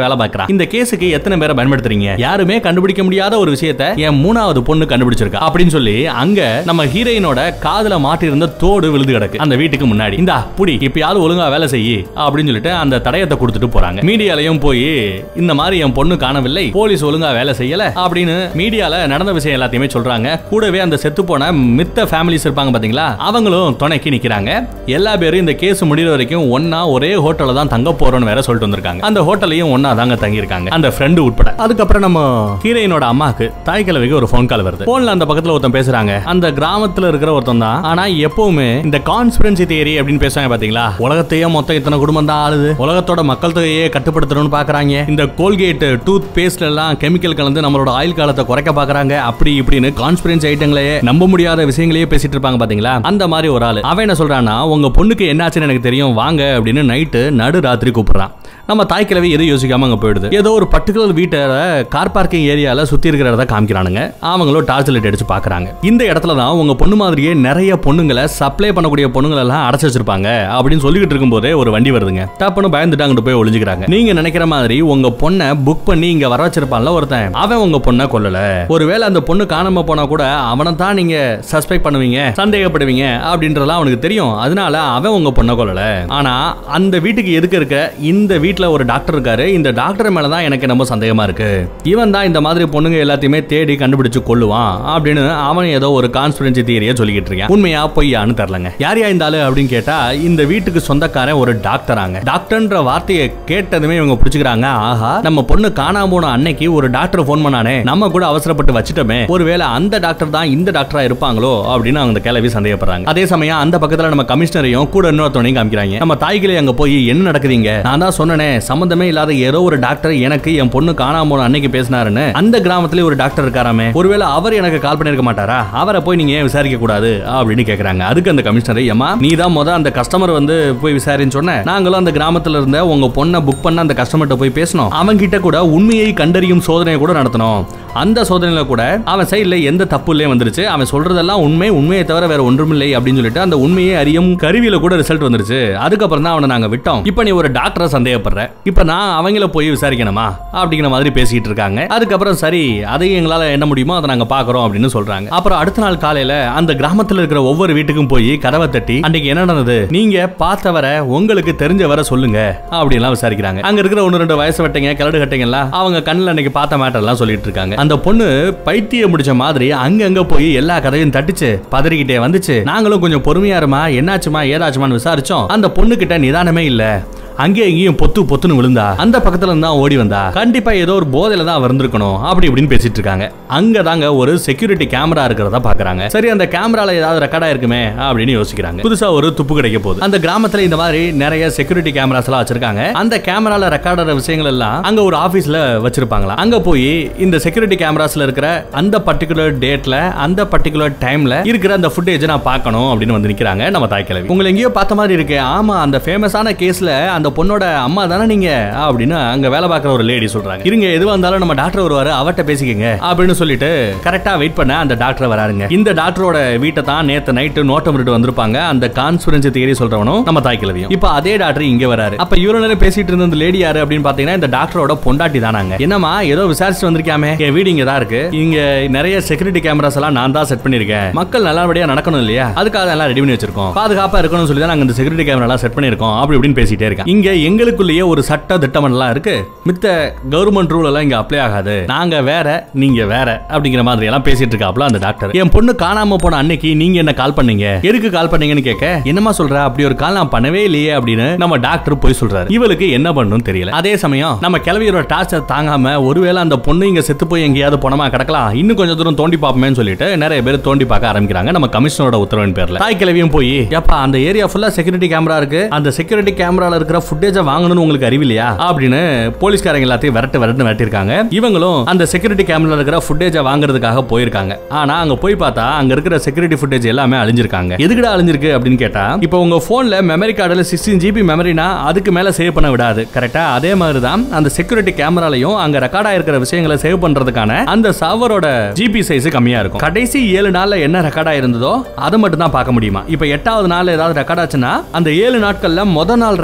வேலை பார்க்கறா இந்த கேஸுக்கு எத்தனை பேரை பயன்படுத்துறீங்க யாருமே கண்டுபிடிக்க முடியாத ஒரு விஷயத்தை என் மூணாவது பொண்ணு கண்டுபிடிச்சிருக்கா அப்படின்னு சொல்லி அங்க நம்ம ஹீரோயினோட காதுல மாட்டியிருந்த தோடு விழுந்து கிடக்கு அந்த வீட்டுக்கு முன்னாடி இந்தா புடி இப்பயாவது ஒழுங்கா வேலை செய்யி அப்படின்னு சொல்லிட்டு அந்த தடயத்தை கொடுத்துட்டு போறாங்க மீடியாலயும் போய் இந்த மாதிரி என் பொண்ணு காணவில்லை போலீஸ் ஒழுங்கா வேலை செய்யல அப்படின்னு மீடியால நடந்த விஷயம் எல்லாத்தையுமே சொல்றாங்க கூடவே அந்த செத்து போன மித்த ஃபேமிலிஸ் இருப்பாங்க பாத்தீங்களா அவங்களும் துணைக்கு நிக்கிறாங்க எல்லா பேரும் இந்த கேஸ் முடிகிற வரைக்கும் ஒன்னா ஒரே ஹோட்டல்ல தான் தங்க போறோம்னு வேற சொல்லிட்டு வந்திருக்காங்க அந்த ஹோட்டலையும் ஒன்னா தாங்க தங்கி இருக்காங்க அந்த ஃப்ரெண்டு உட்பட அதுக்கப்புறம் நம்ம ஹீரோயினோட அம்மாக்கு தாய் கிழவிக்கு ஒரு ஃபோன் கால் வருது போன்ல அந்த பக்கத்துல ஒருத்தன் பேசுறாங்க அந்த கிராமத்துல இருக்கிற ஒருத்தன் தான் ஆனா எப்பவுமே இந்த கான்ஸ்பிரன்சி தியரி அப்படின்னு பேசுறாங்க பாத்தீங்களா உலகத்தையே மொத்தம் இத்தனை குடும்பம் தான் ஆளுது உலகத்தோட மக்கள் தொகையை கட்டுப்படுத்தணும்னு பாக்குறாங்க இந்த கோல்கேட் டூத் பேஸ்ட்ல எல்லாம் கெமிக்கல் கலந்து நம்மளோட ஆயுள் காலத்தை குறைக்க பாக்குறாங்க அப்படி இப்படின்னு கான்ஸ்பிரன்சி ஐட்டங்களையே நம்ப முடியாத விஷயங்களையே பேசிட்டு இருப்பாங்க பாத்தீங்களா அந்த மாதிரி ஒரு ஆளு அவன் என்ன சொல்றான்னா உங்க பொண்ணுக்கு என்னாச்சுன்னு எனக்கு தெரியும் வாங்க அப்படின்னு நைட்டு நடு ராத்திரி கூப்பிடுறான் நம்ம தாய் கிழவி எதுவும் யோசிக்காம அங்க போயிடுது ஏதோ ஒரு பர்டிகுலர் வீட்டை கார் பார்க்கிங் ஏரியால சுத்தி இருக்கிற இடத்த காமிக்கிறானுங்க அவங்களும் டார்ச் லைட் அடிச்சு பாக்குறாங்க இந்த இடத்துல தான் உங்க பொண்ணு மாதிரியே நிறைய பொண்ணுங்களை சப்ளை பண்ணக்கூடிய பொண்ணுங்களை எல்லாம் அடைச்சு வச்சிருப்பாங்க அப்படின்னு சொல்லிக்கிட்டு இருக்கும்போதே ஒரு வண்டி வருதுங்க டப்புன்னு பயந்துட்டு அங்கிட்டு போய் ஒளிஞ்சுக்கிறாங்க நீங்க நினைக்கிற மாதிரி உங்க பொண்ணை புக் பண்ணி இங்க வர வச்சிருப்பான்ல ஒருத்தன் அவன் உங்க பொண்ணை கொல்லல ஒருவேளை அந்த பொண்ணு காணாம போனா கூட அவனை தான் நீங்க சஸ்பெக்ட் பண்ணுவீங்க சந்தேகப்படுவீங்க அப்படின்றதெல்லாம் அவனுக்கு தெரியும் அதனால அவன் உங்க பொண்ணை கொல்லல ஆனா அந்த வீட்டுக்கு எதுக்கு இருக்க இந்த வீட்டுல ஒரு டாக்டர் இருக்காரு இந்த டாக்டர் மேல தான் எனக்கு ரொம்ப சந்தேகமா இருக்கு இவன் தான் இந்த மாதிரி பொண்ணுங்க எல்லாத்தையுமே தேடி கண்டுபிடிச்சு கொள்ளுவான் அப்படின்னு அவன் ஏதோ ஒரு கான்ஸ்பிரன்சி தியரியை சொல்லிக்கிட்டு இருக்கான் உண்மையா பொய்யான்னு தெரியலங்க யார் யா இந்த ஆளு அப்படின்னு கேட்டா இந்த வீட்டுக்கு சொந்தக்காரன் ஒரு டாக்டராங்க டாக்டர்ன்ற வார்த்தையை கேட்டதுமே இவங்க பிடிச்சுக்கிறாங்க ஆஹா நம்ம பொண்ணு காணாம போன அன்னைக்கு ஒரு டாக்டர் ஃபோன் பண்ணானே நம்ம கூட அவசரப்பட்டு வச்சுட்டோமே ஒருவேளை அந்த டாக்டர் தான் இந்த டாக்டரா இருப்பாங்களோ அப்படின்னு அவங்க கிளவி சந்தேகப்படுறாங்க அதே சமயம் அந்த பக்கத்துல நம்ம கமிஷனரையும் கூட இன்னொருத்தவனையும் காமிக்கிறாங்க நம்ம தாய்களே அங்க போய் என்ன நடக்குதுங்க நான் தான் சொன்னேனே சம்பந்தமே இல்லாத ஏதோ ஒரு டாக்டர் எனக்கு என் பொண்ணு காணாம போன அன்னைக்கு பேசினாருன்னு அந்த கிராமத்துல ஒரு டாக்டர் இருக்காராமே ஒருவேளை அவர் எனக்கு கால் பண்ணிருக்க மாட்டாரா அவரை போய் நீங்க ஏன் விசாரிக்க கூடாது அப்படின்னு கேக்குறாங்க அதுக்கு அந்த கமிஷனர் ஏமா நீ தான் முத அந்த கஸ்டமர் வந்து போய் விசாரின்னு சொன்ன நாங்களும் அந்த கிராமத்துல இருந்த உங்க பொண்ணை புக் பண்ண அந்த கஸ்டமர்கிட்ட போய் பேசணும் அவங்க கிட்ட கூட உண்மையை கண்டறியும் சோதனையை கூட நடத்தணும் அந்த சோதனையில கூட அவன் சைடுல எந்த தப்பு இல்லையே வந்துருச்சு அவன் சொல்றதெல்லாம் உண்மை உண்மையை தவிர வேற ஒன்றுமில்லை அப்படின்னு சொல்லிட்டு அந்த உண்மையை அறியும் கருவியில கூட ரிசல்ட் வந்துருச்சு அதுக்கப்புறம் தான் அவனை நாங்க விட்டோம் இப்போ நீ ஒரு டாக்டரை சந்தேகப்படுற இப்போ நான் அவங்கள போய் விசாரிக்கணுமா அப்படிங்கிற மாதிரி பேசிட்டு இருக்காங்க அதுக்கப்புறம் சரி அதையும் எங்களால என்ன முடியுமோ அதை நாங்க பாக்குறோம் அப்படின்னு சொல்றாங்க அப்புறம் அடுத்த நாள் காலையில அந்த கிராமத்துல இருக்கிற ஒவ்வொரு வீட்டுக்கும் போய் கதவை தட்டி அன்னைக்கு என்ன நடந்தது நீங்க பார்த்தவரை உங்களுக்கு தெரிஞ்சவரை சொல்லுங்க அப்படின்லாம் விசாரிக்கிறாங்க அங்க இருக்கிற ஒன்னு ரெண்டு வயசு வட்டைங்க கிளடு கட்டைங்க எல்லாம் அவங்க கண்ணுல அன்னைக்கு பார்த்த மேட்டர் எல்லாம் சொல்லிட்டு இருக்காங்க அந்த பொண்ணு பைத்தியம் முடிச்ச மாதிரி அங்கங்க போய் எல்லா கதையும் தட்டிச்சு பதறிக்கிட்டே வந்துச்சு நாங்களும் கொஞ்சம் பொறுமையா இருமா என்னாச்சுமா ஏதாச்சுமான்னு விசாரிச்சோம் அந்த பொண்ணு கிட்ட நிதானமே இல்ல அங்கேயும் இங்கேயும் பொத்து பொத்துன்னு விழுந்தா அந்த பக்கத்துல இருந்து தான் ஓடி வந்தா கண்டிப்பா ஏதோ ஒரு போதையில தான் வந்திருக்கணும் அப்படி இப்படின்னு பேசிட்டு இருக்காங்க அங்க தாங்க ஒரு செக்யூரிட்டி கேமரா இருக்கிறதா பாக்குறாங்க சரி அந்த கேமரால ஏதாவது ரெக்கார்டா இருக்குமே அப்படின்னு யோசிக்கிறாங்க புதுசா ஒரு துப்பு கிடைக்க போகுது அந்த கிராமத்துல இந்த மாதிரி நிறைய செக்யூரிட்டி கேமராஸ் எல்லாம் வச்சிருக்காங்க அந்த கேமரால ரெக்கார்ட் ஆகிற விஷயங்கள் எல்லாம் அங்க ஒரு ஆபீஸ்ல வச்சிருப்பாங்களா அங்க போய் இந்த செக்யூரிட்டி கேமராஸ்ல இருக்கிற அந்த பர்டிகுலர் டேட்ல அந்த பர்டிகுலர் டைம்ல இருக்கிற அந்த ஃபுட்டேஜ் நான் பார்க்கணும் அப்படின்னு வந்து நிக்கிறாங்க நம்ம தாய் கிழவி உங்களை எங்கேயோ பார்த்த மாதிரி இருக்கு ஆமா அந்த ஃபேமஸான கேஸ்ல அந்த பொண்ணோட அம்மா தானே நீங்க அப்படின்னு அங்க வேலை பார்க்குற ஒரு லேடி சொல்றாங்க இருங்க எதுவா இருந்தாலும் நம்ம டாக்டர் வருவாரு அவர்கிட்ட பேசிக்கங்க அப்படின்னு சொல்லிட்டு கரெக்டா வெயிட் பண்ண அந்த டாக்டர் வராருங்க இந்த டாக்டரோட வீட்டை தான் நேத்து நைட்டு நோட்டம் விட்டு வந்திருப்பாங்க அந்த கான்ஸ்பிரன்சி தியரி சொல்றவனும் நம்ம தாய் கிழவியும் இப்போ அதே டாக்டர் இங்க வராரு அப்ப இவ்வளவு நேரம் பேசிட்டு இருந்த இந்த லேடி யாரு அப்படின்னு பாத்தீங்கன்னா இந்த டாக்டரோட பொண்டாட்டி தானாங்க என்னமா ஏதோ விசாரிச்சு வந்திருக்காமே என் வீடு இங்க தான் இருக்கு இங்க நிறைய செக்யூரிட்டி கேமராஸ் எல்லாம் நான் தான் செட் பண்ணிருக்கேன் மக்கள் நல்லபடியா நடக்கணும் இல்லையா அதுக்காக எல்லாம் ரெடி பண்ணி வச்சிருக்கோம் பாதுகாப்பா இருக்கணும்னு சொல்லி தான் நாங்க இந்த செக்யூரிட்டி கேமரா எல்லாம் செட் பண்ணிருக்கோம் அப்படி இப்படின்னு பேசிட்டே இருக்கேன் இங்க எங்களுக்குள்ளேயே ஒரு சட்ட திட்டம் எல்லாம் இருக்கு மித்த கவர்மெண்ட் ரூல் எல்லாம் இங்க அப்ளை ஆகாது நாங்க வேற நீங்க வேற அப்படிங்கிற மாதிரி எல்லாம் பேசிட்டு இருக்காப்ல அந்த டாக்டர் என் பொண்ணு காணாம போன அன்னைக்கு நீங்க என்ன கால் பண்ணீங்க எதுக்கு கால் பண்ணீங்கன்னு கேட்க என்னமா சொல்ற அப்படி ஒரு கால் நான் பண்ணவே இல்லையே அப்படின்னு நம்ம டாக்டர் போய் சொல்றாரு இவளுக்கு என்ன பண்ணணும் தெரியல அதே சமயம் நம்ம கிளவியோட டார்ச்சர் தாங்காம ஒருவேளை அந்த பொண்ணு இங்க செத்து போய் எங்கேயாவது போனமா கிடக்கலாம் இன்னும் கொஞ்சம் தூரம் தோண்டி பார்ப்போமேன்னு சொல்லிட்டு நிறைய பேர் தோண்டி பார்க்க ஆரம்பிக்கிறாங்க நம்ம கமிஷனரோட உத்தரவின் பேர்ல தாய் கிளவியும் போய் ஏப்பா அந்த ஏரியா ஃபுல்லா செக்யூரிட்டி கேமரா இருக்கு அந்த செக்யூரிட்டி கேமரால இருக்கிற ஃபுட்டேஜ வாங்கணும்னு உங்களுக்கு அறிவில்லையா அப்படின்னு போலீஸ்காரங்க எல்லாத்தையும் விரட்டு விரட்டு விரட்டிருக்காங்க இவங்களும் அந்த செக்யூரிட்டி கேமரால இருக்கிற ஃபுட்டேஜ வாங்குறதுக்காக போயிருக்காங்க ஆனா அங்க போய் பார்த்தா அங்க இருக்கிற செக்யூரிட்டி ஃபுட்டேஜ் எல்லாமே அழிஞ்சிருக்காங்க எதுக்குடா அழிஞ்சிருக்கு அப்படின்னு கேட்டா இப்போ உங்க போன்ல மெமரி கார்டுல சிக்ஸ்டீன் ஜிபி மெமரினா அதுக்கு மேல சேவ் பண்ண விடாது கரெக்டா அதே மாதிரி தான் அந்த செக்யூரிட்டி கேமராலையும் அங்க ரெக்கார்ட் ஆயிருக்கிற விஷயங்களை சேவ் பண்றதுக்கான அந்த சர்வரோட ஜிபி சைஸ் கம்மியா இருக்கும் கடைசி ஏழு நாள்ல என்ன ரெக்கார்ட் ஆயிருந்ததோ அதை மட்டும் தான் பார்க்க முடியுமா இப்போ எட்டாவது நாள் ஏதாவது ரெக்கார்ட் ஆச்சுன்னா அந்த ஏழு நாட்கள்ல முத நாள் ரெக்கார்ட் இருக்கு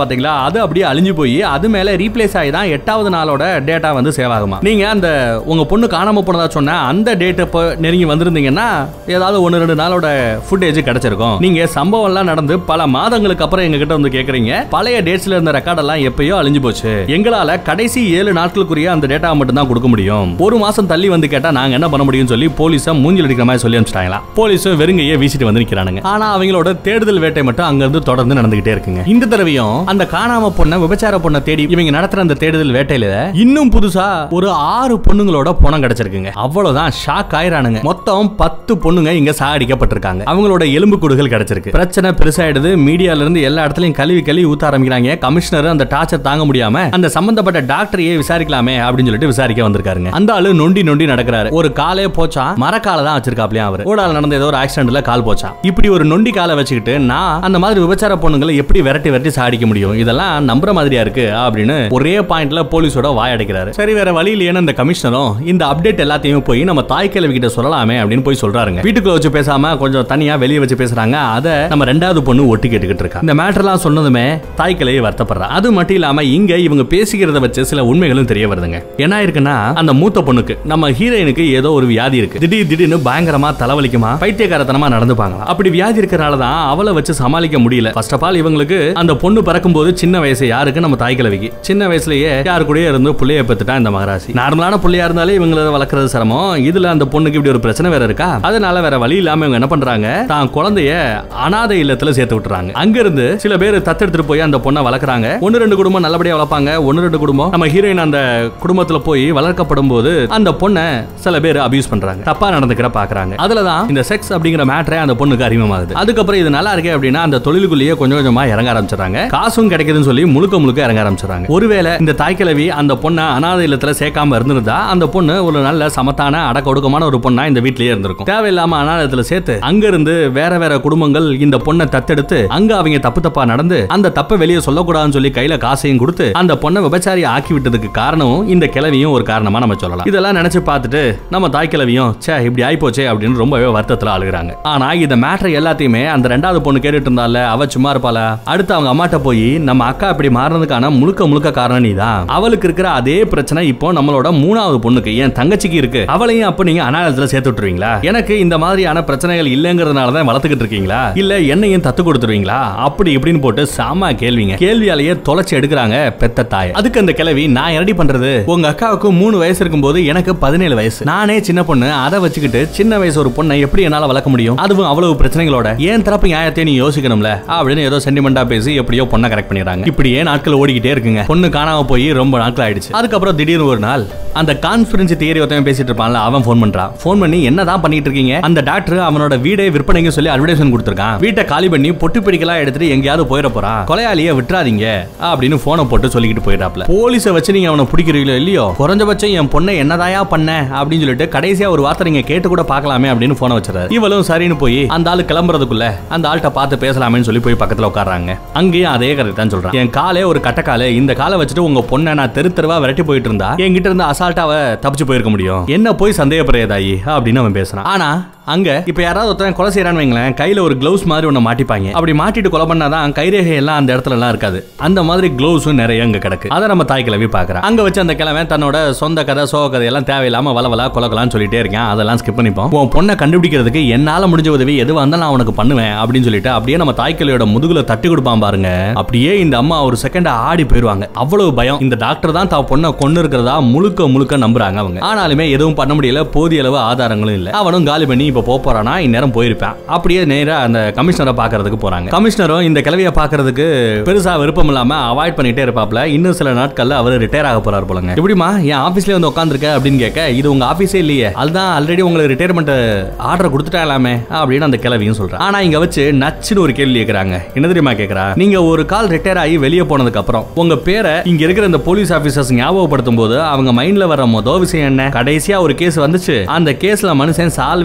பாத்தீங்களா அது அப்படியே அழிஞ்சு போய் அது மேல ரீப்ளேஸ் ஆகி தான் எட்டாவது நாளோட டேட்டா வந்து சேவ் ஆகுமா நீங்க அந்த உங்க பொண்ணு காணாம போனதா சொன்ன அந்த டேட் இப்போ நெருங்கி வந்திருந்தீங்கன்னா ஏதாவது ஒன்னு ரெண்டு நாளோட ஃபுட்டேஜ் கிடைச்சிருக்கும் நீங்க சம்பவம் எல்லாம் நடந்து பல மாதங்களுக்கு அப்புறம் எங்க கிட்ட வந்து கேக்குறீங்க பழைய டேட்ஸ்ல இருந்த ரெக்கார்ட் எல்லாம் எப்பயோ அழிஞ்சு போச்சு எங்களால கடைசி ஏழு நாட்களுக்குரிய அந்த டேட்டா மட்டும் தான் கொடுக்க முடியும் ஒரு மாசம் தள்ளி வந்து கேட்டா நாங்க என்ன பண்ண முடியும்னு சொல்லி போலீஸ மூஞ்சில் அடிக்கிற மாதிரி சொல்லி அனுப்பிச்சிட்டாங்களா போலீஸும் வெறுங்கையே வீசிட்டு வந்து நிக்கிறானுங்க ஆனா அவங்களோட தேடுதல் வேட்டை மட்டும் அங்க இருந்து தொடர்ந்து நடந்துகிட்டே இருக்குங்க இந்த தடவையும் அந்த காணாம பொண்ண விபச்சார பொண்ணை தேடி இவங்க நடத்துற அந்த தேடுதல் வேட்டையில இன்னும் புதுசா ஒரு ஆறு பொண்ணுங்களோட பணம் கிடைச்சிருக்குங்க அவ்வளவுதான் ஷாக் ஆயிரானுங்க மொத்தம் பத்து பொண்ணுங்க இங்க சாகடிக்கப்பட்டிருக்காங்க அவங்களோட எலும்பு கூடுகள் கிடைச்சிருக்கு பிரச்சனை பெருசாயிடுது மீடியால இருந்து எல்லா இடத்துலயும் கழுவி கழுவி ஊத்த ஆரம்பிக்கிறாங்க கமிஷனர் அந்த டார்ச்சர் தாங்க முடியாம அந்த சம்பந்தப்பட்ட டாக்டரையே விசாரிக்கலாமே அப்படின்னு சொல்லிட்டு விசாரிக்க வந்திருக்காருங்க அந்த ஆளு நொண்டி நொண்டி நடக்கிறாரு ஒரு காலே போச்சா மரக்கால தான் வச்சிருக்காப்லயா அவர் ஓடால நடந்த ஏதோ ஒரு ஆக்சிடென்ட்ல கால் போச்சா இப்படி ஒரு நொண்டி காலை வச்சுக்கிட்டு நான் அந்த மாதிரி விபச்சார பொண்ணுங்களை எப்படி விரட்டி விரட்டி சாடிக்க முடியும் இதெல்லாம் நம்புற மாதிரியா இருக்கு அப்படின்னு ஒரே பாயிண்ட்ல போலீஸோட வாய் அடைக்கிறாரு சரி வேற வழி இல்லையேன்னு அந்த கமிஷனரும் இந்த அப்டேட் எல்லாத்தையும் போய் நம்ம தாய் கிழவி கிட்ட சொல்லலாமே அப்படின்னு போய் சொல்றாருங்க வீட்டுக்குள்ள வச்சு பேசாம கொஞ்சம் தனியா வெளியே வச்சு பேசுறாங்க அத நம்ம ரெண்டாவது பொண்ணு ஒட்டி கேட்டுக்கிட்டு இருக்கா இந்த மேட்டர்லாம் சொன்னதுமே தாய் கிழவி வருத்தப்படுறா அது மட்டும் இல்லாம இங்க இவங்க பேசிக்கிறத வச்சு சில உண்மைகளும் தெரிய வருதுங்க என்ன இருக்குன்னா அந்த மூத்த பொண்ணுக்கு நம்ம ஹீரோயினுக்கு ஏதோ ஒரு வியாதி இருக்கு திடீர் திடீர்னு பயங்கரமா தலைவலிக்குமா பைத்தியக்காரத்தனமா நடந்துப்பாங்க அப்படி வியாதி இருக்கிறனால தான் அவளை வச்சு சமாளிக்க முடியல ஃபர்ஸ்ட் ஆஃப் ஆல் இவங்களுக்கு அந்த பொண்ணு பிறக்கும் போது சின்ன வயசு யாருக்கு நம்ம தாய் கிழவிக்கு சின்ன வயசுலயே யாரு கூடயே இருந்து புள்ளைய பெத்துட்டா இந்த மகராசி நார்மலான புள்ளையா இருந்தாலே இவங்கள வளர்க்கறது சிரமம் இதுல அந்த பொண்ணுக்கு இப்படி ஒரு பிரச்சனை வேற இருக்கா அதனால வேற வழி இல்லாம இவங்க என்ன பண்றாங்க தான் குழந்தைய அனாதை இல்லத்துல சேர்த்து விட்டுறாங்க அங்க இருந்து சில பேர் தத்தெடுத்துட்டு போய் அந்த பொண்ணை வளர்க்குறாங்க ஒன்னு ரெண்டு குடும்பம் நல்லபடியா வளர்ப்பாங்க ஒன்னு ரெண்டு குடும்பம் நம்ம ஹீரோயின் அந்த குடும்பத்துல போய் வளர்க்கப்படும் போது அந்த பொண்ணை சில பேர் அபியூஸ் பண்றாங்க தப்பா நடந்துக்கிற பாக்குறாங்க அதுலதான் இந்த செக்ஸ் அப்படிங்கிற மேட்டரே அந்த பொண்ணுக்கு அறிமுகமாகுது அதுக்கப்புறம் இது நல்லா இருக்கே அப்படின்னா அந்த தொழிலுக்குள்ளேயே கொஞ்சம் கொஞ்சமா இறங்க ஆரம்பிச்சிடறாங்க காசும் கிடைக்குதுன்னு சொல்லி முழுக்க முழுக்க இறங்க ஆரம்பிச்சிடறாங்க ஒருவேளை இந்த தாய்க்கிழவி அந்த பொண்ணை அனாதை இல்லத்துல சேர்க்காம இருந்திருந்தா அந்த பொண்ணு ஒரு நல்ல சமத்தான அடக்க ஒடுக்கமான ஒரு பொண்ணா இந்த வீட்லயே இருந்திருக்கும் தேவையில்லாம அனாதத்துல சேர்த்து அங்க இருந்து வேற வேற குடும்பங்கள் இந்த பொண்ணை தத்தெடுத்து அங்க அவங்க தப்பு தப்பா நடந்து அந்த தப்பை வெளியே சொல்லக்கூடாதுன்னு சொல்லி கையில காசையும் கொடுத்து அந்த பொண்ணை விபச்சாரி ஆக்கி விட்டதுக்கு காரணம் இந்த கிழவியும் ஒரு காரணமா நம்ம சொல்லலாம் இதெல்லாம் நினைச்சு பார்த்துட்டு நம்ம தாய் கிழவியும் ச்சே இப்படி ஆயிப்போச்சே அப்படின்னு ரொம்பவே வருத்தத்துல அழுகுறாங்க ஆனா இந்த மேட்டர் எல்லாத்தையுமே அந்த ரெண்டாவது பொண்ணு கேட்டுட்டு இருந்தால அவ சும்மா இருப்பாளா அடுத்து அவங்க அம்மாட்ட போய் நம்ம அக்கா இப்படி மாறினதுக்கான முழுக்க முழுக்க காரணம் நீதான் அவளுக்கு இருக்கிற அதே பிரச்சனை இப்போ நம்மளோட மூணாவது பொண்ணுக்கு என் தங்கச்சிக்கு இருக்கு அவளையும் அப்ப நீங்க அனாலயத்துல சேர்த்து விட்டுருவீங்களா எனக்கு இந்த மாதிரியான பிரச்சனைகள் இல்லைங்கிறதுனால தான் வளர்த்துக்கிட்டு இருக்கீங்களா இல்ல என்னையும் தத்து கொடுத்துருவீங்களா அப்படி இப்படின்னு போட்டு சாமா கேள்விங்க கேள்வியாலேயே தொலைச்சு எடுக்கிறாங்க பெத்த தாய் அதுக்கு அந்த கிழவி நான் என்னடி பண்றது உங்க அக்காவுக்கு மூணு வயசு இருக்கும்போது எனக்கு பதினேழு வயசு நானே சின்ன பொண்ணு அதை வச்சுக்கிட்டு சின்ன வயசு ஒரு பொண்ணை எப்படி என்னால வளர்க்க முடியும் அதுவும் அவ்வளவு பிரச்சனைகளோட ஏன் தரப்பு நியாயத்தை நீ யோசிக்கணும்ல அப்படின்னு ஏதோ சென்டிமெண்டா பேசி எப்படியோ பொண்ணை கரெக்ட் பண்ணிடுறாங்க இப்படியே நாட்கள் ஓடிக்கிட்டே இருக்குங்க பொண்ணு காணாம போய் ரொம்ப நாட்கள் ஆயிடுச்சு அதுக்கப்புறம் திடீர்னு ஒரு நாள் அந்த கான்ஃபரன்ஸ் தியரி ஒருத்தன் பேசிட்டு இருப்பான்ல அவன் ஃபோன் பண்றான் ஃபோன் பண்ணி என்னதான் பண்ணிட்டு இருக்கீங்க அந்த டாக்டர் அவனோட வீடை விற்பனைக்கு சொல்லி அட்வர்டைஸ்மெண்ட் கொடுத்துருக்கான் வீட்டை காலி பண்ணி பொட்டு பிடிக்கலாம் எடுத்துட்டு எங்கேயாவது போயிட போறான் கொலையாளிய விட்டுறாதீங்க அப்படின்னு போனை போட்டு சொல்லிக்கிட்டு போயிட்டாப்ல போலீஸை வச்சு நீங்க அவனை பிடிக்கிறீங்களோ இல்லையோ குறைஞ்சபட்சம் என் பொண்ணை என்னதாயா பண்ண அப்படின்னு சொல்லிட்டு கடைசியா ஒரு வார்த்தை நீங்க கேட்டு கூட பார்க்கலாமே அப்படின்னு போனை வச்சிருக்காரு இவளும் சரின்னு போய் அந்த ஆளு கிளம்புறதுக்குள்ள அந்த ஆள்கிட்ட பார்த்து பேசலாமேன்னு சொல்லி போய் பக்கத்துல உட்கார்றாங்க அங்கேயும் அதே கதை தான் சொல்றான் என் காலே ஒரு கட்டக்காலு இந்த காலை வச்சுட்டு உங்க பொண்ணை நான் தெரு தெருவா விரட்டி போயிட்டு இருந்தா என்கிட்ட இருந்து அசால்ட்டாவ தப்பிச்சு போயிருக்க முடியும் என்ன போய் சந்தேகப்படுறதாயி அப்படின்னு அவன் பேசுறான் ஆனா அங்க இப்ப யாராவது ஒருத்தன் கொலை செய்யறான்னு வைங்களேன் கையில ஒரு க்ளவுஸ் மாதிரி ஒண்ணு மாட்டிப்பாங்க அப்படி மாட்டிட்டு கொலை பண்ணாதான் கைரேகை எல்லாம் அந்த இடத்துல எல்லாம் இருக்காது அந்த மாதிரி க்ளவுஸும் நிறைய அங்க கிடக்கு அதை நம்ம தாய் கிழவி பாக்குறோம் அங்க வச்சு அந்த கிழமை தன்னோட சொந்த கதை சோக கதை எல்லாம் தேவையில்லாம வளவலா கொலகலான்னு சொல்லிட்டே இருக்கேன் அதெல்லாம் ஸ்கிப் பண்ணிப்போம் உன் பொண்ணை கண்டுபிடிக்கிறதுக்கு என்னால முடிஞ்ச உதவி எதுவா இருந்தாலும் நான் உனக்கு பண்ணுவேன் அப்படின்னு சொல்லிட்டு அப்படியே நம்ம தாய் கிழவியோட முதுகுல தட்டி கொடுப்பான் பாருங்க அப்படியே இந்த அம்மா ஒரு செகண்ட் ஆடி போயிருவாங்க அவ்வளவு பயம் இந்த டாக்டர் தான் தான் பொண்ணை கொண்டு இருக்கிறதா முழுக்க முழுக்க நம்புறாங்க அவங்க ஆனாலுமே எதுவும் பண்ண முடியல போதிய அளவு ஆதாரங்களும் இல்ல அவனும் காலி பண்ணி இப்ப போப் போறானா இந்நேரம் போயிருப்பான் அப்படியே நேரா அந்த கமிஷனரை பாக்குறதுக்கு போறாங்க கமிஷனரும் இந்த கிழவிய பாக்குறதுக்கு பெருசா விருப்பம் இல்லாம அவாய்ட் பண்ணிட்டே இருப்பாப்ல இன்னும் சில நாட்கள்ல அவர் ரிட்டையர் ஆக போறாரு போலங்க எப்படிமா என் ஆபீஸ்ல வந்து உட்காந்துருக்க அப்படின்னு கேட்க இது உங்க ஆபீஸே இல்லையே அதுதான் ஆல்ரெடி உங்களுக்கு ரிட்டையர்மெண்ட் ஆர்டர் கொடுத்துட்டாலாமே அப்படின்னு அந்த கிழவியும் சொல்றேன் ஆனா இங்க வச்சு நச்சுன்னு ஒரு கேள்வி கேக்குறாங்க என்ன தெரியுமா கேக்குறா நீங்க ஒரு கால் ரிட்டையர் ஆகி வெளியே போனதுக்கு அப்புறம் உங்க பேரை இங்க இருக்கிற இந்த போலீஸ் ஆபீசர்ஸ் ஞாபகப்படுத்தும் போது அவங்க மைண்ட்ல வர மொதல் விஷயம் என்ன கடைசியா ஒரு கேஸ் வந்துச்சு அந்த கேஸ்ல மனுஷன் சால்வே பண்ணாம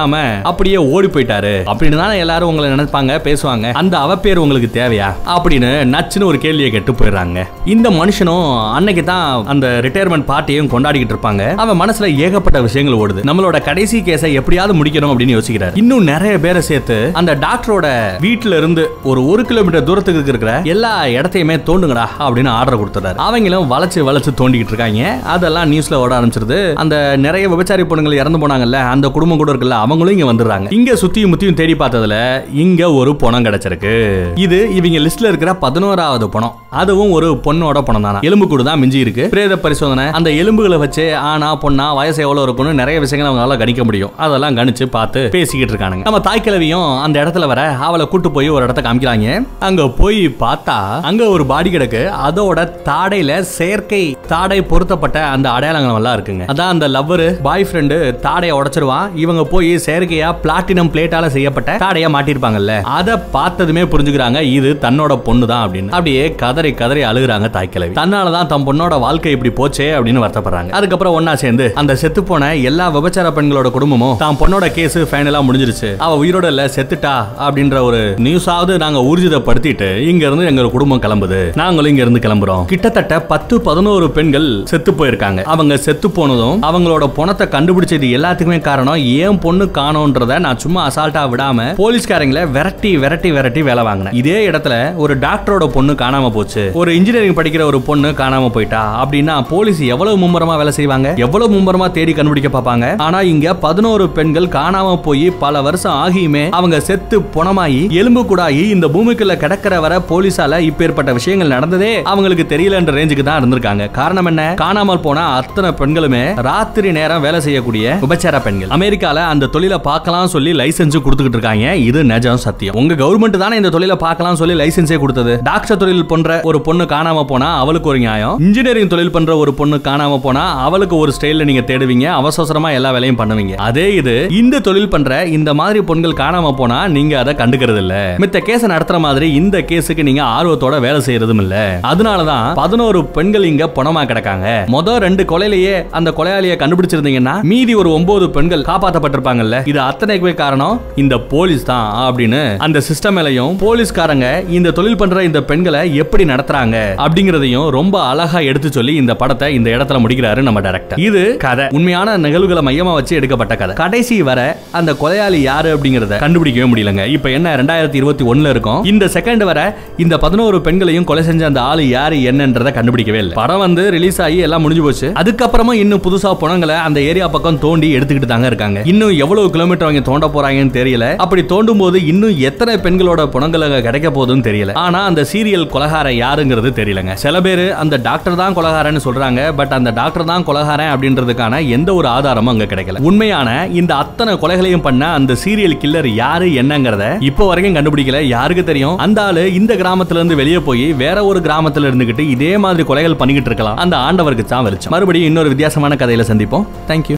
பண்ணாம அப்படியே ஓடி போயிட்டாரு அப்படின்னு தானே எல்லாரும் உங்களை நினைப்பாங்க பேசுவாங்க அந்த அவ பேர் உங்களுக்கு தேவையா அப்படின்னு நச்சுன்னு ஒரு கேள்வியை கேட்டு போயிடுறாங்க இந்த மனுஷனும் அன்னைக்கு தான் அந்த ரிட்டையர்மெண்ட் பார்ட்டியும் கொண்டாடிக்கிட்டு இருப்பாங்க அவன் மனசுல ஏகப்பட்ட விஷயங்கள் ஓடுது நம்மளோட கடைசி கேஸை எப்படியாவது முடிக்கணும் அப்படின்னு யோசிக்கிறார் இன்னும் நிறைய பேரை சேர்த்து அந்த டாக்டரோட வீட்டுல இருந்து ஒரு ஒரு கிலோமீட்டர் தூரத்துக்கு இருக்கிற எல்லா இடத்தையுமே தோண்டுங்கடா அப்படின்னு ஆர்டர் கொடுத்துறாரு அவங்களும் வளைச்சு வளைச்சு தோண்டிக்கிட்டு இருக்காங்க அதெல்லாம் நியூஸ்ல ஓட ஆரம்பிச்சிருது அந்த நிறைய விபச்சாரி பொண்ணுங்கள் இறந்து போனாங்கல்ல அந்த குடும்பம் கூட இருக்குல்ல அவங்களும் இங்க வந்துடுறாங்க இங்க சுத்தியும் முத்தியும் தேடி பார்த்ததுல இங்க ஒரு பணம் கிடைச்சிருக்கு இது இவங்க லிஸ்ட்ல இருக்கிற பதினோராவது பணம் அதுவும் ஒரு பொண்ணோட பணம் தானா எலும்பு கூடு தான் மிஞ்சி இருக்கு பிரேத பரிசோதனை அந்த எலும்புகளை வச்சு ஆனா பொண்ணா வயசு எவ்வளவு இருக்கும்னு நிறைய விஷயங்கள் அவங்களால கணிக்க முடியும் அதெல்லாம் கணிச்சு பார்த்து பேசிக்கிட்டு இருக்கானுங்க நம்ம தாய்க்கிழவியும் அந்த இடத்துல வர அவளை கூட்டு போய் ஒரு இடத்த காமிக்கிறாங்க அங்க போய் பார்த்தா அங்க ஒரு பாடி கிடக்கு அதோட தாடையில செயற்கை தாடை பொருத்தப்பட்ட அந்த அடையாளங்கள் எல்லாம் இருக்குங்க அதான் அந்த லவ்வர் பாய் ஃப்ரெண்டு தாடையை உடைச்சிருவான் இவங்க போய் செயற்கையா பிளாட்டினம் பிளேட்டால செய்யப்பட்ட தாடையை மாட்டிருப்பாங்கல்ல அதை பார்த்ததுமே புரிஞ்சுக்கிறாங்க இது தன்னோட பொண்ணு தான் அப்படின்னு அப்படியே கதறி கதறி அழுகுறாங்க தாய்க்கிழவி தன்னாலதான் தன் பொண்ணோட வாழ்க்கை இப்படி போச்சே அப்படின்னு வருத்தப்படுறாங்க அதுக்கப்புறம் ஒன்னா சேர்ந்து அந்த செத்து போன எல்லா விபச்சார பெண்களோட குடும்பமும் தான் பொண்ணோட கேஸ் ஃபைனலா முடிஞ்சிருச்சு அவ உயிரோட இல்ல செத்துட்டா அப்படின்ற ஒரு நியூஸாவது நாங்க ஊர்ஜிதப்படுத்திட்டு இங்க இருந்து எங்க குடும்பம் கிளம்புது நாங்களும் இங்க இருந்து கிளம்புறோம் கிட்டத்தட்ட பத்து பதினோரு பெண்கள் செத்து போயிருக்காங்க அவங்க செத்து போனதும் அவங்களோட பணத்தை கண்டுபிடிச்சது எல்லாத்துக்குமே காரணம் ஏன் பொண்ணு காணோன்றத நான் சும்மா அசால்ட்டா விடாம போலீஸ்காரங்களை விரட்டி விரட்டி விரட்டி வேலை வாங்கினேன் இதே இடத்துல ஒரு டாக்டரோட பொண்ணு காணாம போச்சு ஒரு இன்ஜினியரிங் படிக்கிற ஒரு பொண்ணு காணாம போயிட்டா அப்படின்னா போலீஸ் எவ்வளவு மும்முரமா வேலை செய்வாங்க எவ்வளவு மும்முரமா தேடி கண்டுபிடிக்க பார்ப்பாங்க ஆனா இங்க பதினோரு பெண்கள் காணாம போய் பல வருஷம் ஆகியுமே அவங்க செத்து புணமாயி எலும்பு கூடாயி இந்த பூமிக்குள்ள கிடக்கிற வர போலீஸால இப்பேற்பட்ட விஷயங்கள் நடந்ததே அவங்களுக்கு தெரியலன்ற ரேஞ்சுக்கு தான் இருந்திருக்காங்க காரணம் என்ன காணாமல் போன அத்தனை பெண்களுமே ராத்திரி நேரம் வேலை செய்யக்கூடிய விபச்சார பெண்கள் அமெரிக்கால அந்த தொழிலை பார்க்கலாம் சொல்லி லைசென்ஸ் கொடுத்துக்கிட்டு இருக்காங்க இது நிஜம் சத்தியம் உங்க கவர்மெண்ட் தானே இந்த தொழிலை பார்க்கலாம் சொல்லி லைசென்ஸே கொடுத்தது டாக்டர் தொழில் பண்ற ஒரு பொண்ணு காணாம போனா அவளுக்கு ஒரு நியாயம் இன்ஜினியரிங் தொழில் பண்ற ஒரு பொண்ணு காணாம போனா அவளுக்கு ஒரு ஸ்டைல்ல நீங்க தேடுவீங்க அவசரமா எல்லா வேலையும் பண்ணுவீங்க அதே இது இந்த தொழில் பண்ற இந்த மாதிரி பொண்கள் காணாம போனா நீங்க அதை கண்டுக்கிறது இல்ல மித்த கேஸ் நடத்துற மாதிரி இந்த கேஸுக்கு நீங்க ஆர்வத்தோட வேலை செய்யறதும் இல்ல அதனாலதான் பதினோரு பெண்கள் இங்க பணமா கிடக்காங்க மொத ரெண்டு கொலையிலேயே அந்த கொலையாளியை கண்டுபிடிச்சிருந்தீங்கன்னா மீதி ஒரு ஒன்பது பெண்கள் காப்பாற்றப்பட்டிருப்பாங்கல்ல இது அத்தனைக்குமே காரணம் இந்த போலீஸ் தான் அப்படின்னு அந்த சிஸ்டம் மேலையும் போலீஸ்காரங்க இந்த தொழில் பண்ற இந்த பெண்களை எப்படி நடத்துறாங்க அப்படிங்கறதையும் ரொம்ப அழகா எடுத்து சொல்லி இந்த படத்தை இந்த இடத்துல முடிக்கிறாரு நம்ம டைரக்டர் இது கதை உண்மையான நிகழ்வுகளை மையமா வச்சு எடுக்கப்பட்ட கதை கடைசி வர அந்த கொலையாளி யாரு அப்படிங்கறத கண்டுபிடிக்கவே முடியலங்க இப்ப என்ன ரெண்டாயிரத்தி இருபத்தி ஒண்ணுல இருக்கும் இந்த செகண்ட் வர இந்த பதினோரு பெண்களையும் கொலை செஞ்ச அந்த ஆளு யாரு என்னன்றத கண்டுபிடிக்கவே இல்லை படம் வந்து ரிலீஸ் ஆகி எல்லாம் முடிஞ்சு போச்சு அதுக்கப்புறமா இன்னும் புதுசா பணங்களை அந்த ஏரியா பக்கம் தோண்டி எடுத்துக்கிட்டு தாங்க இருக்காங்க இன்னும் எவ்வளவு கிலோமீட்டர் அவங்க தோண்ட போறாங்கன்னு தெரியல அப்படி தோண்டும் போது இன்னும் எத்தனை பெண்களோட பணங்கள் அங்க கிடைக்க போகுதுன்னு தெரியல ஆனா அந்த சீரியல் கொலகாரன் யாருங்கிறது தெரியலங்க சில பேர் அந்த டாக்டர் தான் கொலகாரன்னு சொல்றாங்க பட் அந்த டாக்டர் தான் கொலகாரன் அப்படின்றதுக்கான எந்த ஒரு ஆதாரமும் அங்க கிடைக்கல உண்மையான இந்த அத்தனை கொலைகளையும் பண்ண அந்த சீரியல் கில்லர் யாரு என்னங்கறத இப்போ வரைக்கும் கண்டுபிடிக்கல யாருக்கு தெரியும் அந்த ஆளு இந்த கிராமத்துல இருந்து வெளியே போய் வேற ஒரு கிராமத்துல இருந்துகிட்டு இதே மாதிரி கொலைகள் பண்ணிக்கிட்டு இருக்கலாம் அந்த ஆண்டவருக்கு தான் வெளிச்சம் மறுபடியும் இன்னொரு வித்தியாசமான கதையில சந்திப்போம் தேங்க்யூ